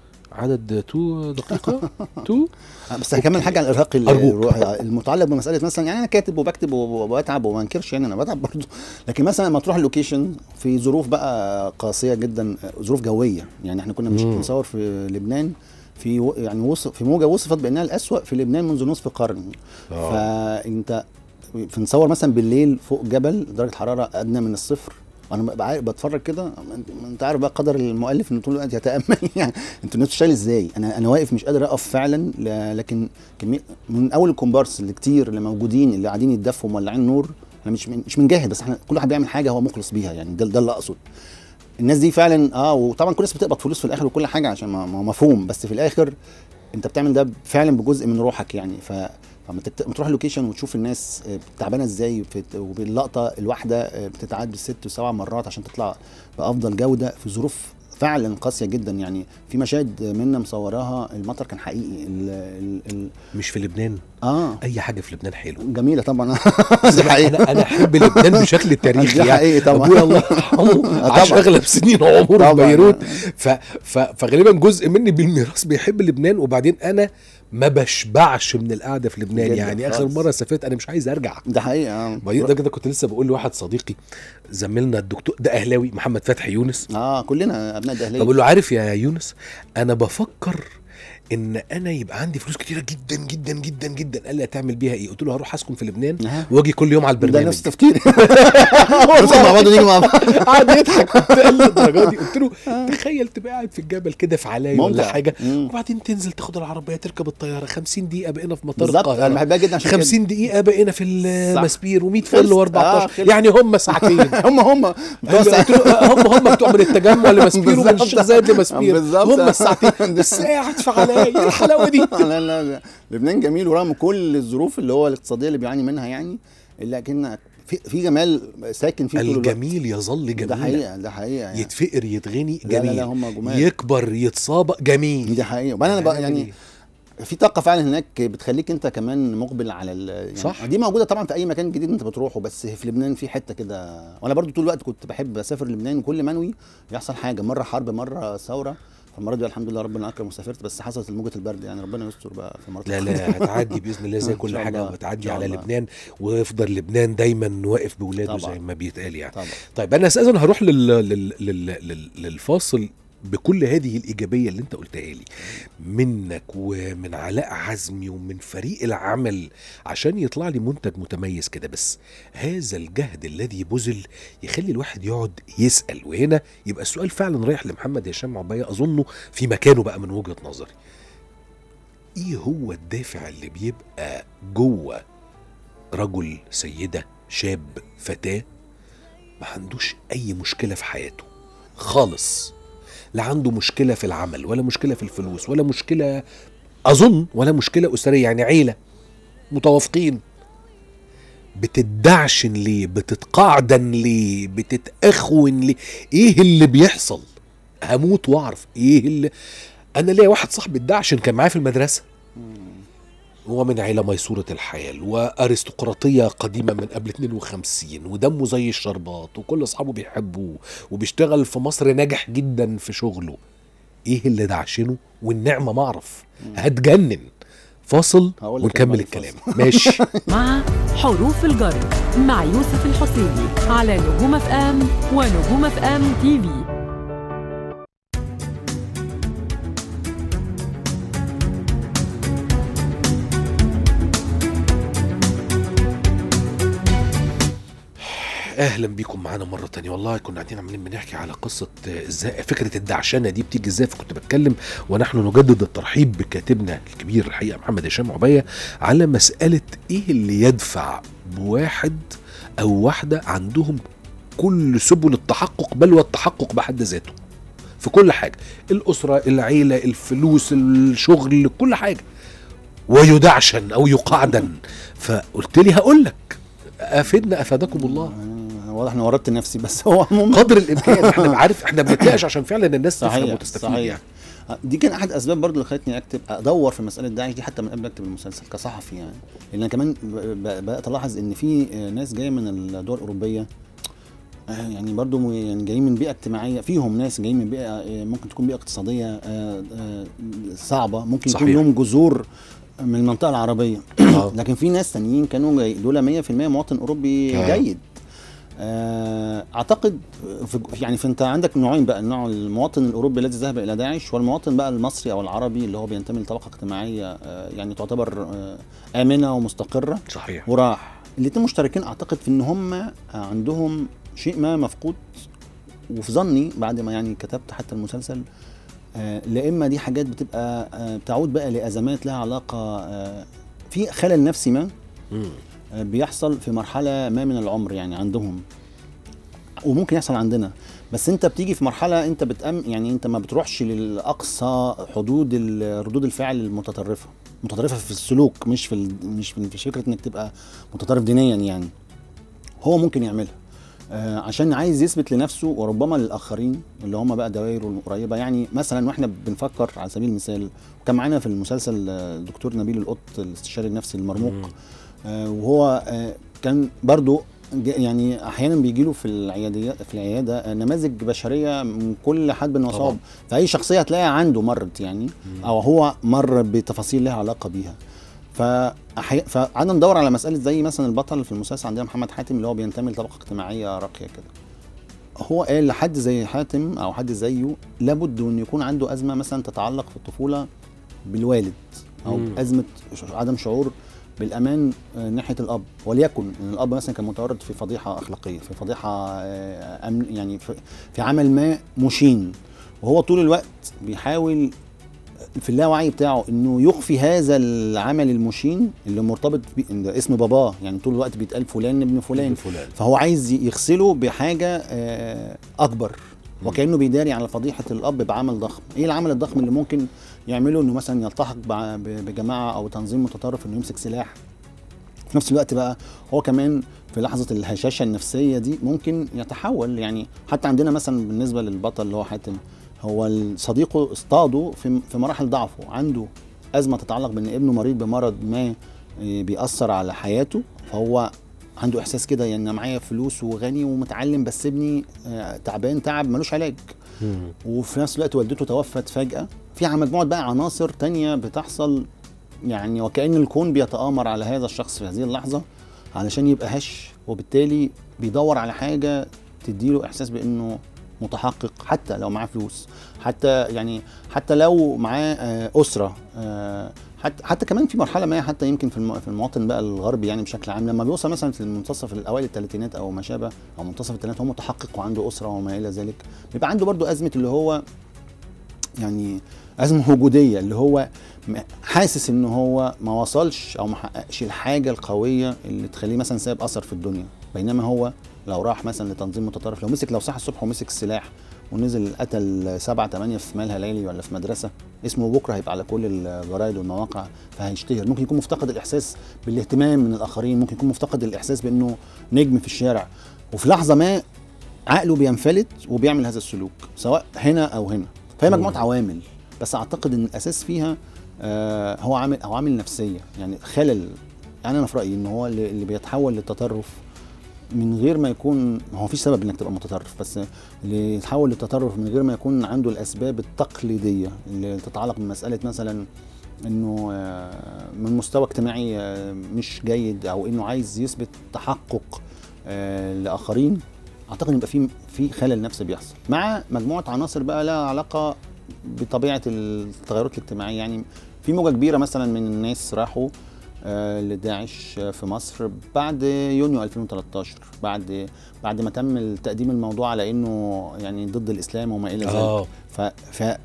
عدد تو دقيقه تو بس هكمل حاجه عن الارهاق ال- أرجوك. الروحي المتعلق بمساله مثلا يعني انا كاتب وبكتب وبتعب وما انكرش يعني انا بتعب برضه لكن مثلا لما تروح اللوكيشن في ظروف بقى قاسيه جدا ظروف جويه يعني احنا كنا مش مم. بنصور في لبنان في و- يعني وصف في موجه وصفت بانها الاسوأ في لبنان منذ نصف قرن آه. فانت بنصور مثلا بالليل فوق جبل درجه حراره ادنى من الصفر وانا ببقى عارف- بتفرج كده أنت- انت عارف بقى قدر المؤلف انه طول الوقت يتامل يعني انتوا الناس بتشتغل ازاي انا انا واقف مش قادر اقف فعلا ل- لكن كمية من اول الكومبارس اللي كتير اللي موجودين اللي قاعدين يتدفوا ومولعين نور احنا مش من مش بنجاهد بس احنا كل واحد بيعمل حاجه هو مخلص بيها يعني ده ده اللي اقصد الناس دي فعلا اه وطبعا كل الناس بتقبض فلوس في الاخر وكل حاجه عشان ما ما هو مفهوم بس في الاخر انت بتعمل ده فعلا بجزء من روحك يعني ف فلما تكت- لما تروح اللوكيشن وتشوف الناس آه، تعبانه ازاي في- وباللقطه الواحده آه، بتتعاد بالست وسبع مرات عشان تطلع بافضل جوده في ظروف فعلا قاسيه جدا يعني في مشاهد منا مصوراها المطر كان حقيقي ال ال ال مش في لبنان اه اي حاجه في لبنان حلوه جميله طبعا دي حقيقه انا انا احب لبنان بشكل تاريخي دي حقيقي طبعا. ابويا الله يرحمه آه عاش طبعا. اغلب سنين عمره في طبعا. بيروت ف ف فغالبا جزء مني بالميراث بيحب لبنان وبعدين انا ما بشبعش من القعده في لبنان جدا يعني اخر خالص. مره سافرت انا مش عايز ارجع ده حقيقه اه بعدين ده كده كنت لسه بقول لواحد صديقي زميلنا الدكتور ده اهلاوي محمد فتحي يونس اه كلنا ابناء الاهليه فبقول له عارف يا يونس انا بفكر ان انا يبقى عندي فلوس كتيره جدا جدا جدا جدا قال لي هتعمل بيها ايه قلت له هروح اسكن في لبنان آه. واجي كل يوم على ده البرنامج نفس تفكيري ندخل مع بعض ونيجي مع بعض قعد يضحك قال لي الدرجه دي قلت له تخيل تبقى قاعد في الجبل كده في علاي ولا ممتع. حاجه مم. وبعدين تنزل تاخد العربيه تركب الطياره 50 دقيقه بقينا في مطار بالظبط القاهره انا بحبها جدا عشان كده. 50 دقيقه بقينا في المسبير و100 خلص. فل و14 آه، خلص. يعني هم ساعتين هم هم بتوع قال لي- قلت له هم هم بتوع من التجمع لمسبير ومن بالظبط. الشيخ زايد لمسبير بالظبط. هم الساعتين بس قاعد في علاي ازاي ايه الحلاوه دي لا لا لا لبنان جميل ورغم كل الظروف اللي هو الاقتصاديه اللي بيعاني منها يعني الا كان في في جمال ساكن فيه طول الوقت الجميل يظل ده جميلا حقيقه ده حقيقه يعني. يتفقر يتغني لا لا جميل لا هم جمال يكبر يتصاب جميل دي حقيقه وبعدين انا بقى هنعمل يعني إيه؟ في طاقه فعلا هناك بتخليك انت كمان مقبل على ال يعني صح. دي موجوده طبعا في اي مكان جديد انت بتروحه بس في لبنان في حته كده وانا برضو طول الوقت كنت بحب اسافر لبنان كل منوي يحصل حاجه مره حرب مره ثوره فالمره دي الحمد لله ربنا اكرم وسافرت بس حصلت موجه البرد يعني ربنا يستر بقى في المره لا لا هتعدي باذن الله زي إن كل شاء حاجه الله. وهتعدي إن شاء على الله. لبنان ويفضل لبنان دايما واقف بولاده طبعا. زي ما بيتقال يعني طبعا طيب انا اساسا هروح لل... لل... لل... لل... للفاصل بكل هذه الايجابيه اللي انت قلتها لي منك ومن علاء عزمي ومن فريق العمل عشان يطلع لي منتج متميز كده بس هذا الجهد الذي بذل يخلي الواحد يقعد يسال وهنا يبقى السؤال فعلا رايح لمحمد هشام عبايه اظنه في مكانه بقى من وجهه نظري ايه هو الدافع اللي بيبقى جوه رجل سيده شاب فتاه ما عندوش اي مشكله في حياته خالص لا عنده مشكله في العمل ولا مشكله في الفلوس ولا مشكله اظن ولا مشكله اسريه يعني عيله متوافقين بتدعشن ليه بتتقاعدن ليه بتتأخون ليه ايه اللي بيحصل هموت واعرف ايه اللي انا ليا واحد صاحبي اتدعشن كان معايا في المدرسه هو من عيلة ميسورة الحال وأرستقراطية قديمة من قبل 52 ودمه زي الشربات وكل أصحابه بيحبوه وبيشتغل في مصر ناجح جدا في شغله إيه اللي دعشنه والنعمة ما أعرف هتجنن فاصل هقول لك ونكمل بعد الكلام الفاصل. ماشي مع حروف الجر مع يوسف الحسيني على نجوم اف ام ونجوم اف ام تي في اهلا بيكم معانا مره تانية والله كنا قاعدين عمالين بنحكي على قصه آه، ازاي فكره الدعشنه دي بتيجي ازاي فكنت بتكلم ونحن نجدد الترحيب بكاتبنا الكبير الحقيقه محمد هشام عبيه على مساله ايه اللي يدفع بواحد او واحده عندهم كل سبل التحقق بل والتحقق بحد ذاته في كل حاجه الاسره العيله الفلوس الشغل كل حاجه ويدعشن او يقعدن فقلت لي هقول لك افدنا افادكم الله أنا واضح اني ورطت نفسي بس هو عموما قدر الامكان احنا عارف احنا بنتناقش عشان فعلا الناس تفهم صحيح وتستفيد صحيح يعني. دي كان احد اسباب برضو اللي خلتني اكتب ادور في مساله داعش دي حتى من قبل اكتب المسلسل كصحفي يعني لان انا كمان ب- ب- بدات الاحظ ان في آه، ناس جايه من الدول الاوروبيه آه، يعني برضو م- يعني جايين من بيئه اجتماعيه فيهم ناس جايين من بيئه آه، ممكن تكون بيئه اقتصاديه آه، آه، صعبه ممكن يكون صحيح. لهم جذور من المنطقه العربيه آه. لكن في ناس تانيين كانوا جاي دول 100% مواطن اوروبي آه. جيد آه، اعتقد في يعني فانت عندك نوعين بقى النوع المواطن الاوروبي الذي ذهب الى داعش والمواطن بقى المصري او العربي اللي هو بينتمي لطبقه اجتماعيه آه، يعني تعتبر آه، امنه ومستقره صحيح وراح الاثنين مشتركين اعتقد في ان هم عندهم شيء ما مفقود وفي ظني بعد ما يعني كتبت حتى المسلسل آه، لا اما دي حاجات بتبقى آه، بتعود بقى لازمات لها علاقه آه، في خلل نفسي ما مم. آه، بيحصل في مرحله ما من العمر يعني عندهم وممكن يحصل عندنا بس انت بتيجي في مرحله انت بتأم يعني انت ما بتروحش للاقصى حدود ال- ردود الفعل المتطرفه متطرفه في السلوك مش في ال- مش في مش فكره انك تبقى متطرف دينيا يعني هو ممكن يعملها آه عشان عايز يثبت لنفسه وربما للاخرين اللي هم بقى دوائره القريبه يعني مثلا واحنا بنفكر على سبيل المثال كان معانا في المسلسل آه، الدكتور نبيل القط الاستشاري النفسي المرموق مم. آه، وهو آه، كان برضو ج- يعني احيانا بيجي له في العياديات في العياده آه، نماذج بشريه من كل حد من طبعاً. وصاب فاي شخصيه هتلاقيها عنده مرت يعني او هو مر بتفاصيل لها علاقه بيها فأحي... فقعدنا ندور على مساله زي مثلا البطل في المسلسل عندنا محمد حاتم اللي هو بينتمي لطبقه اجتماعيه راقيه كده هو قال لحد زي حاتم او حد زيه لابد ان يكون عنده ازمه مثلا تتعلق في الطفوله بالوالد او مم. ازمه ش- عدم شعور بالامان آه، ناحيه الاب وليكن ان الاب مثلا كان متورط في فضيحه اخلاقيه في فضيحه آه، أمن يعني في, في عمل ما مشين وهو طول الوقت بيحاول في اللاوعي بتاعه انه يخفي هذا العمل المشين اللي مرتبط بي- إن ده اسم باباه يعني طول الوقت بيتقال فلان ابن فلان فلان فهو عايز يغسله بحاجه آه، اكبر وكانه بيداري على فضيحه الاب بعمل ضخم ايه العمل الضخم اللي ممكن يعمله انه مثلا يلتحق بع- ب- بجماعه او تنظيم متطرف انه يمسك سلاح في نفس الوقت بقى هو كمان في لحظه الهشاشه النفسيه دي ممكن يتحول يعني حتى عندنا مثلا بالنسبه للبطل اللي هو حاتم هو صديقه اصطاده في في مراحل ضعفه عنده ازمه تتعلق بان ابنه مريض بمرض ما إيه، بيأثر على حياته فهو عنده احساس كده يعني أنا معايا فلوس وغني ومتعلم بس ابني آه، تعبان تعب ملوش علاج مم. وفي نفس الوقت والدته توفت فجأة في مجموعة بقى عناصر تانية بتحصل يعني وكأن الكون بيتآمر على هذا الشخص في هذه اللحظة علشان يبقى هش وبالتالي بيدور على حاجة تديله إحساس بأنه متحقق حتى لو معاه فلوس حتى يعني حتى لو معاه آه، أسرة آه، حتى حتى كمان في مرحله ما حتى يمكن في الم- في المواطن بقى الغربي يعني بشكل عام لما بيوصل مثلا في المنتصف الاوائل الثلاثينات او ما شابه او منتصف الثلاثينات هو متحقق وعنده اسره وما الى ذلك بيبقى عنده برضو ازمه اللي هو يعني ازمه وجوديه اللي هو م- حاسس ان هو ما وصلش او ما حققش الحاجه القويه اللي تخليه مثلا سايب اثر في الدنيا بينما هو لو راح مثلا لتنظيم متطرف لو مسك لو صحى الصبح ومسك السلاح ونزل قتل سبعة تمانية في مالها ليلي ولا في مدرسة اسمه بكرة هيبقى على كل الجرايد والمواقع فهيشتهر ممكن يكون مفتقد الإحساس بالاهتمام من الآخرين ممكن يكون مفتقد الإحساس بأنه نجم في الشارع وفي لحظة ما عقله بينفلت وبيعمل هذا السلوك سواء هنا أو هنا فهي مم. مجموعة عوامل بس أعتقد أن الأساس فيها آه هو عامل أو عامل نفسية يعني خلل يعني أنا في رأيي أن هو اللي اللي بيتحول للتطرف من غير ما يكون ما هو فيش سبب انك تبقى متطرف بس اللي يتحول للتطرف من غير ما يكون عنده الاسباب التقليديه اللي تتعلق بمساله مثلا انه آه، من مستوى اجتماعي آه، مش جيد او انه عايز يثبت تحقق آه، لاخرين اعتقد ان يبقى في في خلل نفسي بيحصل مع مجموعه عناصر بقى لها علاقه بطبيعه التغيرات الاجتماعيه يعني في موجه كبيره مثلا من الناس راحوا آه، لداعش آه، في مصر بعد يونيو 2013 بعد بعد ما تم تقديم الموضوع على انه يعني ضد الاسلام وما الى ذلك اه ف, ف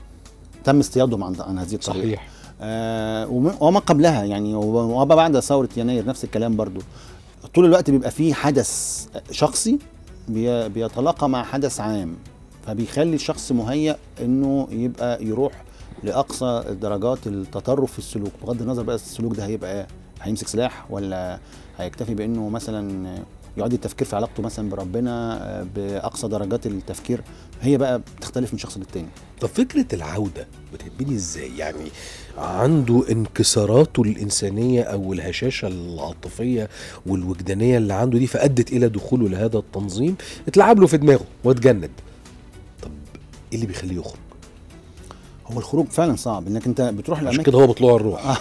تم اصطيادهم عن عن هذه الطريقه صحيح آه وم- وما قبلها يعني وما بعد ثوره يناير نفس الكلام برضو طول الوقت بيبقى فيه حدث شخصي بي- بيتلاقى مع حدث عام فبيخلي الشخص مهيأ انه يبقى يروح لاقصى درجات التطرف في السلوك بغض النظر بقى السلوك ده هيبقى ايه هيمسك سلاح ولا هيكتفي بانه مثلا يعيد التفكير في علاقته مثلا بربنا آه، باقصى درجات التفكير هي بقى بتختلف من شخص للتاني طب فكرة العودة بتتبني ازاي؟ يعني عنده انكساراته الإنسانية أو الهشاشة العاطفية والوجدانية اللي عنده دي فأدت إلى دخوله لهذا التنظيم اتلعب له في دماغه واتجند طب إيه اللي بيخليه يخرج؟ هو الخروج فعلا صعب انك انت بتروح عشان الاماكن كده هو بطلوع الروح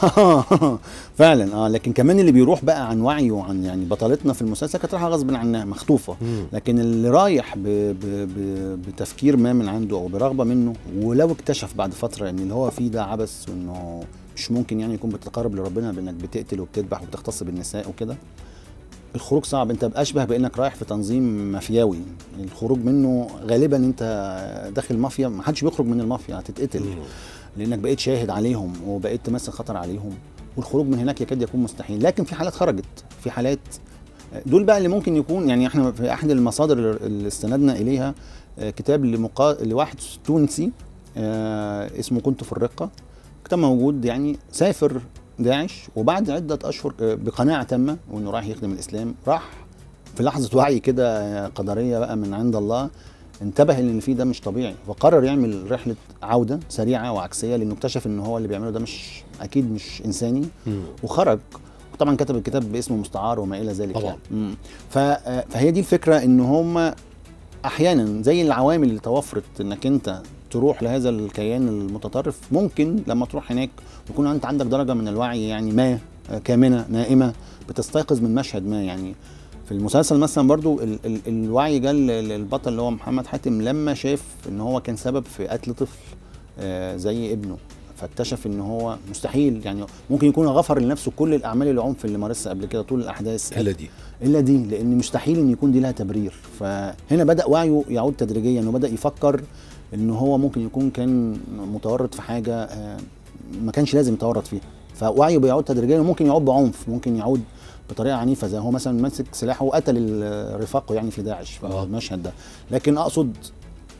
فعلا اه لكن كمان اللي بيروح بقى عن وعي وعن يعني بطلتنا في المسلسل كانت رايحه غصب عنها مخطوفه مم. لكن اللي رايح ب ب ب بتفكير ما من عنده او برغبه منه ولو اكتشف بعد فتره ان اللي هو فيه ده عبث وانه مش ممكن يعني يكون بتتقرب لربنا بانك بتقتل وبتذبح وبتغتصب النساء وكده الخروج صعب انت اشبه بانك رايح في تنظيم مافياوي الخروج منه غالبا انت داخل مافيا ما حدش بيخرج من المافيا هتتقتل مم. لانك بقيت شاهد عليهم وبقيت تمثل خطر عليهم والخروج من هناك يكاد يكون مستحيل لكن في حالات خرجت في حالات دول بقى اللي ممكن يكون يعني احنا في احد المصادر اللي استندنا اليها آه، كتاب لمقا... لواحد تونسي آه، اسمه كنت في الرقه كتاب موجود يعني سافر داعش وبعد عده اشهر آه، بقناعه تامه وانه رايح يخدم الاسلام راح في لحظه وعي كده آه، قدريه بقى من عند الله انتبه ان اللي فيه ده مش طبيعي وقرر يعمل رحله عوده سريعه وعكسيه لانه اكتشف ان هو اللي بيعمله ده مش اكيد مش انساني مم. وخرج وطبعا كتب الكتاب باسمه مستعار وما الى ذلك طبعاً. يعني. مم. ف... آه، فهي دي الفكره ان هم احيانا زي العوامل اللي توفرت انك انت تروح لهذا الكيان المتطرف ممكن لما تروح هناك يكون انت عندك درجه من الوعي يعني ما آه، كامنه نائمه بتستيقظ من مشهد ما يعني في المسلسل مثلا برضو ال ال الوعي جه لل- للبطل اللي هو محمد حاتم لما شاف ان هو كان سبب في قتل طفل آه، زي ابنه فاكتشف ان هو مستحيل يعني ممكن يكون غفر لنفسه كل الاعمال العنف اللي مارسها قبل كده طول الاحداث إلا دي الا دي لان مستحيل ان يكون دي لها تبرير فهنا بدا وعيه يعود تدريجيا وبدا يفكر ان هو ممكن يكون كان متورط في حاجه آه، ما كانش لازم يتورط فيها فوعيه بيعود تدريجيا وممكن يعود بعنف ممكن يعود بطريقه عنيفه زي هو مثلا ماسك سلاحه وقتل ال- رفاقه يعني في داعش في آه. المشهد ده لكن اقصد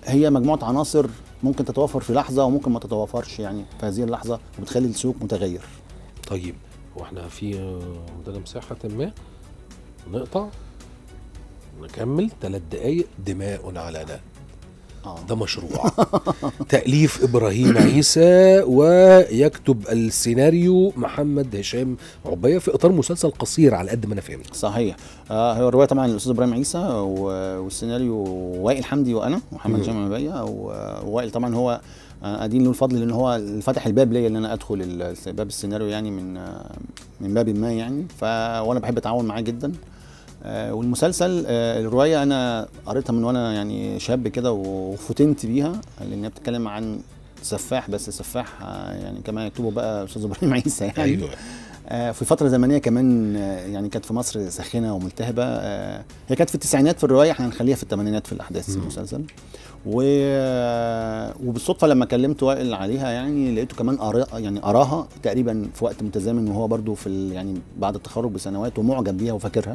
هي مجموعه عناصر ممكن تتوافر في لحظه وممكن ما تتوافرش يعني في هذه اللحظه وبتخلي السلوك متغير طيب واحنا في آه، عندنا مساحة ما نقطع نكمل ثلاث دقايق دماء على ده اه ده مشروع تأليف إبراهيم عيسى ويكتب السيناريو محمد هشام عبية في إطار مسلسل قصير على قد ما أنا فهمت صحيح آه هو الروايه طبعا الاستاذ ابراهيم عيسى و- والسيناريو وائل حمدي وانا محمد مم. جامع مبيا ووائل طبعا هو آه، ادين له الفضل لان هو اللي فتح الباب ليا ان انا ادخل ال- باب السيناريو يعني من آه، من باب ما يعني ف وانا بحب اتعاون معاه جدا آه، والمسلسل آه، الروايه انا قريتها من وانا يعني شاب كده وفتنت بيها لان هي بتتكلم عن سفاح بس سفاح آه، يعني كما يكتبه بقى استاذ ابراهيم عيسى يعني أيوه آه، في فترة زمنية كمان آه، يعني كانت في مصر ساخنة وملتهبة آه، هي كانت في التسعينات في الرواية احنا هنخليها في الثمانينات في الأحداث مم. المسلسل و... آه، وبالصدفة لما كلمت وائل عليها يعني لقيته كمان قرا يعني قراها تقريبا في وقت متزامن وهو برضو في ال... يعني بعد التخرج بسنوات ومعجب بيها وفاكرها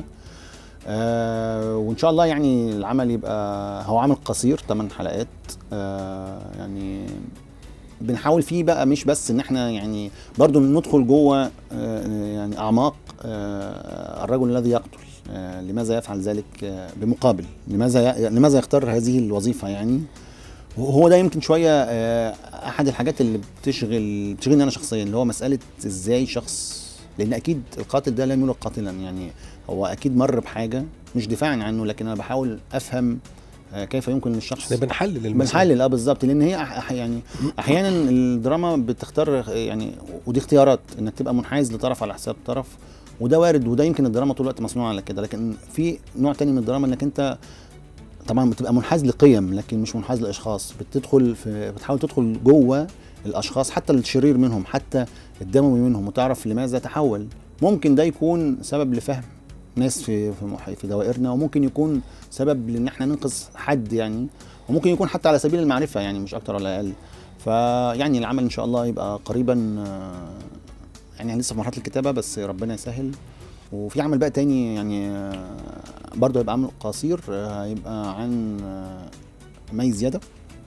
آه وان شاء الله يعني العمل يبقى هو عمل قصير 8 حلقات آه يعني بنحاول فيه بقى مش بس ان احنا يعني برضو ندخل جوه آه، يعني اعماق آه، الرجل الذي يقتل آه، لماذا يفعل ذلك آه، بمقابل لماذا ي- لماذا يختار هذه الوظيفه يعني وهو ده يمكن شويه آه، احد الحاجات اللي بتشغل بتشغلني انا شخصيا اللي هو مساله ازاي شخص لان اكيد القاتل ده لن يولد قاتلا يعني هو اكيد مر بحاجه مش دفاعا عنه لكن انا بحاول افهم آه، كيف يمكن للشخص احنا بنحلل المسألة بنحلل اه بالظبط لان هي أح أح- يعني احيانا الدراما بتختار يعني ودي اختيارات انك تبقى منحاز لطرف على حساب طرف وده وارد وده يمكن الدراما طول الوقت مصنوعه على كده لكن في نوع تاني من الدراما انك انت طبعا بتبقى منحاز لقيم لكن مش منحاز لاشخاص بتدخل في بتحاول تدخل جوه الاشخاص حتى الشرير منهم حتى الدموي منهم وتعرف لماذا تحول ممكن ده يكون سبب لفهم ناس في في مح- في دوائرنا وممكن يكون سبب لان احنا ننقذ حد يعني وممكن يكون حتى على سبيل المعرفه يعني مش اكتر ولا اقل فيعني العمل ان شاء الله يبقى قريبا آه، يعني لسه في مرحله الكتابه بس ربنا يسهل وفي عمل بقى تاني يعني آه، برضه هيبقى عمل قصير آه، هيبقى عن آه، مي زياده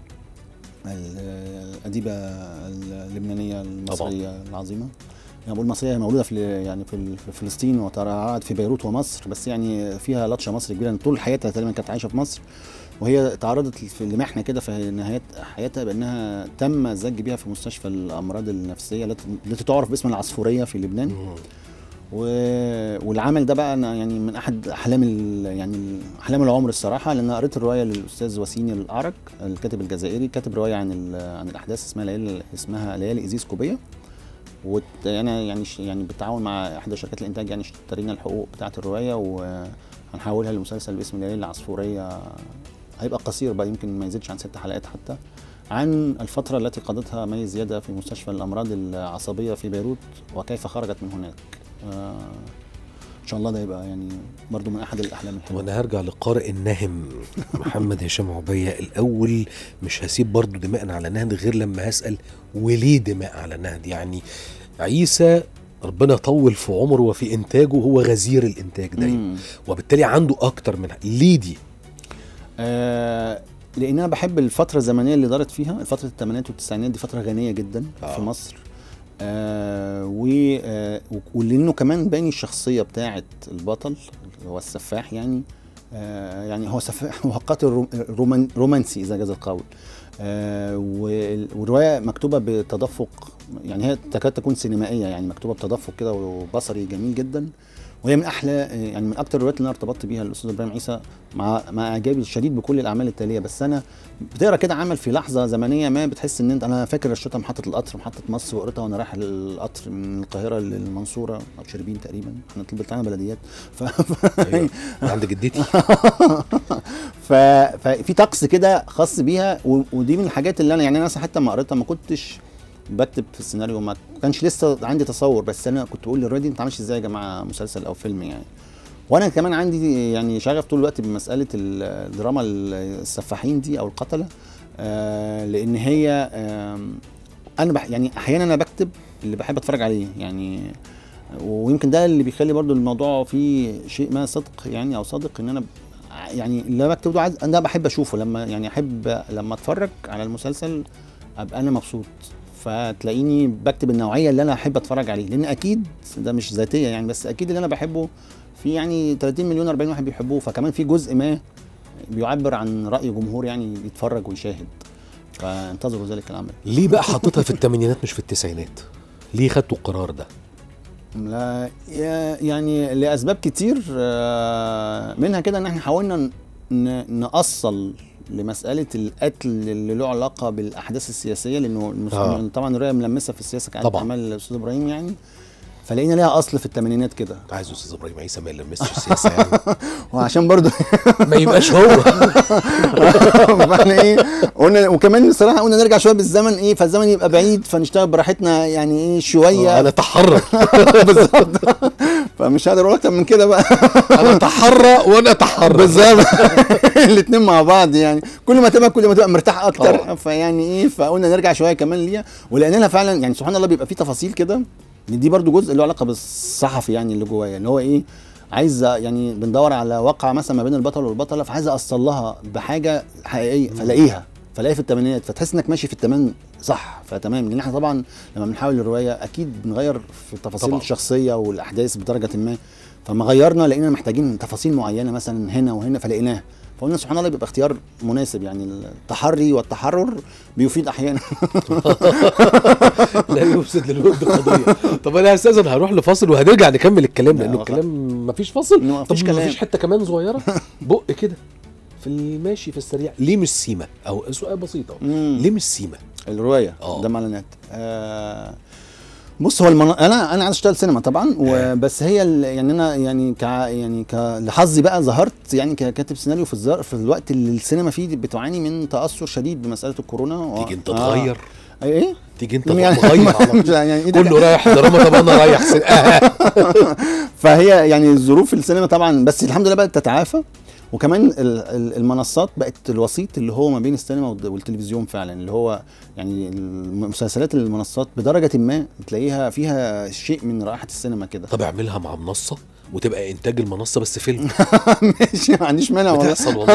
ال- الأديبة اللبنانية المصرية العظيمة يعني بقول مصرية هي مولودة في يعني في ال- في فلسطين وترعرعت في بيروت ومصر بس يعني فيها لطشة مصري كبيرة طول حياتها تقريبا كانت عايشة في مصر وهي تعرضت في لمحنة كده في نهاية حياتها بأنها تم الزج بيها في مستشفى الأمراض النفسية التي التي تعرف باسم العصفورية في لبنان مم. و... والعمل ده بقى انا يعني من احد احلام ال... يعني احلام العمر الصراحه لان أنا قريت الروايه للاستاذ وسيم الاعرج الكاتب الجزائري كاتب روايه عن ال... عن الاحداث اسمها ليالي اسمها ليالي ازيز كوبيه وت... انا يعني ش... يعني بالتعاون مع احدى شركات الانتاج يعني اشترينا الحقوق بتاعه الروايه وهنحولها لمسلسل باسم ليالي العصفوريه هيبقى قصير بقى يمكن ما يزيدش عن ست حلقات حتى عن الفترة التي قضتها مي زيادة في مستشفى الأمراض العصبية في بيروت وكيف خرجت من هناك آه ان شاء الله ده يبقى يعني برضو من احد الاحلام طب الحلوه انا هرجع لقارئ النهم محمد هشام عبية الاول مش هسيب برضو دماء على نهد غير لما هسأل وليه دماء على نهد يعني عيسى ربنا طول في عمره وفي انتاجه هو غزير الانتاج دايما مم. وبالتالي عنده اكتر من ليه دي آه لان انا بحب الفتره الزمنيه اللي دارت فيها فتره الثمانينات والتسعينات دي فتره غنيه جدا آه. في مصر آه و آه ولانه كمان باني الشخصيه بتاعه البطل اللي هو السفاح يعني آه يعني هو سفاح هو قاتل روم- رومان رومانسي اذا جاز القول آه وال- والروايه مكتوبه بتدفق يعني هي تكاد تكون سينمائيه يعني مكتوبه بتدفق كده وبصري جميل جدا وهي من احلى يعني من اكتر الروايات اللي انا ارتبطت بيها الاستاذ ابراهيم عيسى مع مع اعجابي الشديد بكل الاعمال التاليه بس انا بتقرا كده عمل في لحظه زمنيه ما بتحس ان انت انا فاكر الشتا محطه القطر محطه مصر وقريتها وانا رايح القطر من القاهره للمنصوره او شربين تقريبا احنا طول بتاعنا بلديات ف... أيوة. عند جدتي ف... ففي طقس كده خاص بيها و... ودي من الحاجات اللي انا يعني انا مثلا حتى ما قريتها ما كنتش بكتب في السيناريو ما كانش لسه عندي تصور بس انا كنت بقول للراجل دي ما بتعملش ازاي يا جماعه مسلسل او فيلم يعني وانا كمان عندي يعني شغف طول الوقت بمساله الدراما السفاحين دي او القتله آه لان هي آه انا بح يعني احيانا انا بكتب اللي بحب اتفرج عليه يعني ويمكن ده اللي بيخلي برضو الموضوع فيه شيء ما صدق يعني او صادق ان انا يعني اللي انا بكتبه ده عايز انا بحب اشوفه لما يعني احب لما اتفرج على المسلسل ابقى انا مبسوط فتلاقيني بكتب النوعيه اللي انا احب اتفرج عليه لان اكيد ده مش ذاتيه يعني بس اكيد اللي انا بحبه في يعني 30 مليون 40 واحد بيحبوه فكمان في جزء ما بيعبر عن راي جمهور يعني يتفرج ويشاهد فانتظروا ذلك الامر ليه بقى حطيتها في الثمانينات مش في التسعينات ليه خدتوا القرار ده لا يا- يعني لاسباب كتير آه، منها كده ان احنا حاولنا ن- نأصل لمساله القتل اللي له علاقه بالاحداث السياسيه لانه المس- آه. طبعا الرؤيه ملمسه في السياسه كانت طبعاً. اعمال الاستاذ ابراهيم يعني فلقينا ليها اصل في الثمانينات كده عايز استاذ ابراهيم عيسى ما يلمسش السياسه يعني وعشان برضو ما يبقاش هو فاحنا ايه قلنا وكمان الصراحه قلنا نرجع شويه بالزمن ايه فالزمن يبقى بعيد فنشتغل براحتنا يعني ايه شويه انا اتحرك بالظبط فمش هقدر اقول اكتر من كده بقى انا اتحرى وانا اتحرى بالظبط الاثنين مع بعض يعني كل ما تبقى كل ما تبقى مرتاح اكتر طبعا. فيعني ايه فقلنا نرجع شويه كمان ليها ولقينا فعلا يعني سبحان الله بيبقى في تفاصيل كده إن دي برضو جزء له علاقه بالصحفي يعني اللي جوايا اللي هو ايه عايز يعني بندور على واقعه مثلا ما بين البطل والبطله فعايز اوصل لها بحاجه حقيقيه فلاقيها فلاقيها في الثمانينات فتحس انك ماشي في التمام صح فتمام لان احنا طبعا لما بنحاول الروايه اكيد بنغير في التفاصيل طبعا. الشخصيه والاحداث بدرجه ما فما غيرنا لقينا محتاجين تفاصيل معينه مثلا هنا وهنا فلقيناها فقلنا سبحان الله بيبقى اختيار مناسب يعني التحري والتحرر بيفيد احيانا لا يفسد للود قضيه طب انا يا استاذ انا هروح لفاصل وهنرجع نكمل الكلام لا، لانه هو الكلام مفيش فاصل إنه مفيش طب كلام. مفيش حته كمان صغيره بق كده في الماشي في السريع ليه مش سيما او سؤال بسيط اهو مم. ليه مش سيما الروايه آه. ده اعلانات آه بص هو المن... انا انا عايز اشتغل سينما طبعا وبس هي ال... يعني انا يعني ك يعني ك لحظي بقى ظهرت يعني ككاتب سيناريو في الزر... في الوقت اللي السينما فيه بتعاني من تاثر شديد بمساله الكورونا و... تيجي انت تغير آه. ايه تيجي انت يعني تغير على طول. يعني إيه ده؟ كله رايح دراما طب انا رايح سينما آه. فهي يعني ظروف السينما طبعا بس الحمد لله بدات تتعافى وكمان ال- ال- المنصات بقت الوسيط اللي هو ما بين السينما والد- والتلفزيون فعلا اللي هو يعني المسلسلات المنصات بدرجه ما تلاقيها فيها شيء من رائحه السينما كده طب اعملها مع منصه وتبقى انتاج المنصه بس فيلم ماشي ما عنديش مانع والله بتحصل والله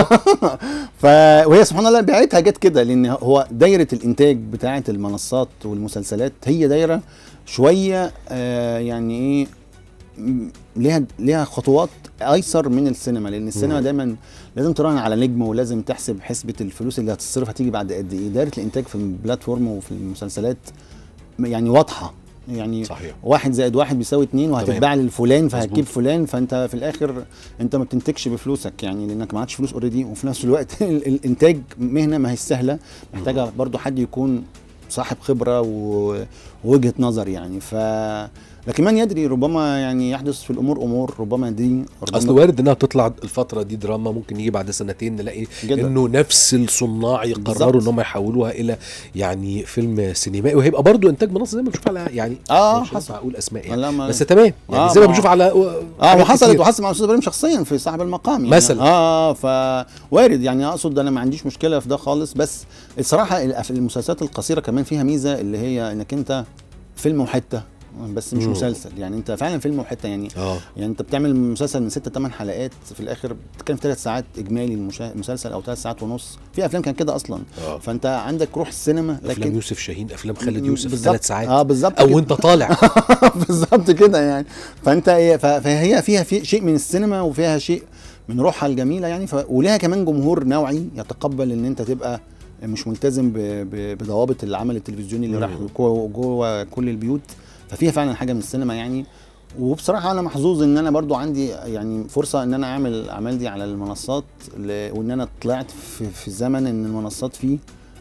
ف وهي سبحان الله بعتها جت كده لان هو دايره الانتاج بتاعه المنصات والمسلسلات هي دايره شويه آه يعني ايه م- ليها ليها خطوات ايسر من السينما لان السينما مم. دايما لازم تراهن على نجم ولازم تحسب حسبه الفلوس اللي هتصرف هتيجي بعد قد ايه دايره الانتاج في البلاتفورم وفي المسلسلات يعني واضحه يعني صحيح واحد زائد واحد بيساوي اتنين وهتتباع للفلان مظبوط. فهتجيب فلان فانت في الاخر انت ما بتنتجش بفلوسك يعني لانك ما عادش فلوس اوريدي وفي نفس الوقت ال- الانتاج مهنه ما هي سهله محتاجه برضو حد يكون صاحب خبره و- ووجهه نظر يعني ف لكن من يدري ربما يعني يحدث في الامور امور ربما دي ربما اصل وارد انها تطلع الفتره دي دراما ممكن يجي بعد سنتين نلاقي جدا. انه نفس الصناع يقرروا بالظبط. ان هم يحولوها الى يعني فيلم سينمائي وهيبقى برضو انتاج منصه زي ما بنشوف على يعني آه، مش حصل. هينفع اقول اسماء يعني لا ما- بس تمام يعني آه، زي ما ما- بنشوف على اه حاجات وحصلت كتير. وحصلت مع الاستاذ ابراهيم شخصيا في صاحب المقام يعني مثلا. اه فوارد يعني اقصد انا ما عنديش مشكله في ده خالص بس الصراحه الأف- المسلسلات القصيره كمان فيها ميزه اللي هي انك انت فيلم وحته بس مش مم. مسلسل يعني انت فعلا فيلم وحته يعني اه يعني انت بتعمل مسلسل من ستة ثمان حلقات في الاخر بتتكلم في ثلاث ساعات اجمالي المشا- المسلسل او ثلاث ساعات ونص في افلام كان كده اصلا اه فانت عندك روح السينما افلام لكن يوسف شاهين افلام خالد يوسف بالظبط. ثلاث ساعات اه بالظبط او كده. انت طالع بالظبط كده يعني فانت إيه- ف- فهي فيها في شيء من السينما وفيها شيء من روحها الجميله يعني ف... ولها كمان جمهور نوعي يتقبل ان انت تبقى مش ملتزم ب... ب... بضوابط العمل التلفزيوني اللي مم. راح جوه جوه كل البيوت ففيها فعلا حاجه من السينما يعني وبصراحه انا محظوظ ان انا برضو عندي يعني فرصه ان انا اعمل الاعمال دي على المنصات ل... وان انا طلعت في, في زمن ان المنصات فيه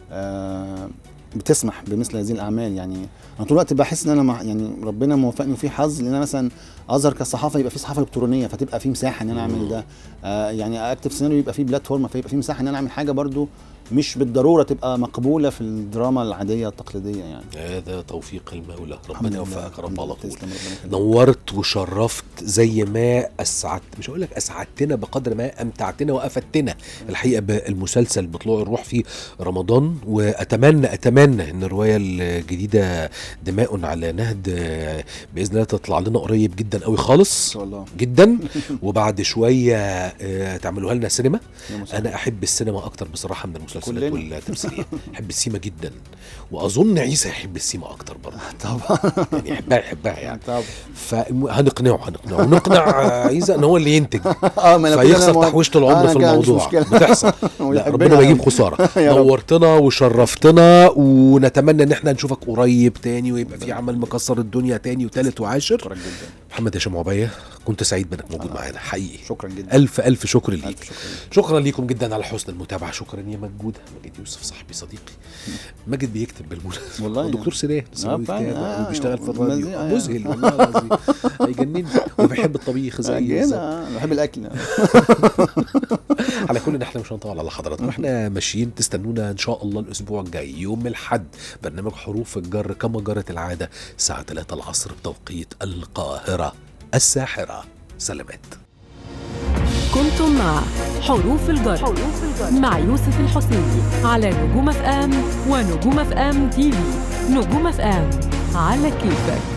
آه بتسمح بمثل هذه الاعمال يعني انا طول الوقت بحس ان انا مع يعني ربنا موفقني وفي حظ لان انا مثلا اظهر كصحافه يبقى في صحافه الكترونيه فتبقى في مساحه ان انا اعمل ده آه يعني اكتب سيناريو يبقى في بلاتفورم فيبقى في مساحه ان انا اعمل حاجه برضو مش بالضروره تبقى مقبوله في الدراما العاديه التقليديه يعني هذا توفيق المولى الحمد ربنا لله. يوفقك يا رب على طول تسلم ربنا يخليك. نورت وشرفت زي ما اسعدت مش هقول لك اسعدتنا بقدر ما امتعتنا وافدتنا الحقيقه بالمسلسل بطلوع الروح في رمضان واتمنى اتمنى ان الروايه الجديده دماء على نهد آه، باذن الله تطلع لنا قريب جدا قوي ان خالص شاء الله جدا وبعد شويه آه، تعملوها لنا سينما يا مساء. انا احب السينما اكتر بصراحه من المسلسلات كلنا. والتمثيليه احب السيما جدا واظن عيسى يحب السيما اكتر برضه طبعا يعني يحبها يحبها يعني طبعا فهنقنعه هنقنعه ونقنع عيسى ان هو اللي ينتج اه ما أنا كده فيخسر موافق. تحويشه العمر أنا في كده مش الموضوع مشكلة. بتحصل لا ويحبنا ربنا ما يجيب أوي. خساره يا رب. نورتنا وشرفتنا ونتمنى ان احنا نشوفك قريب تاني ويبقى في عمل مكسر الدنيا تاني وتالت وعاشر شكرا جدا محمد هشام عبيه كنت سعيد بانك موجود معانا حقيقي شكرا جدا الف الف شكر ليك الف شكرا شكرا ليكم جدا على حسن المتابعه شكرا يا مجود مجد يوسف صاحبي صديقي ماجد بيكتب بالمناسبه والله هو دكتور سيراه بس آه، هو فعلا. بيكتب آه، وبيشتغل في آه، الراديو مذيع، آه. مذهل والله العظيم هيجنني وبيحب الطبيخ زي كده بالظبط. آه، بحب الاكل على كل ان احنا مش هنطول على حضراتكم احنا ماشيين تستنونا ان شاء الله الاسبوع الجاي يوم الاحد برنامج حروف الجر كما جرت العاده الساعه 3 العصر بتوقيت القاهره الساحره سلامات كنتم مع حروف الجر مع يوسف الحسيني على نجوم اف ام ونجوم اف ام تي في نجوم اف ام على كيفك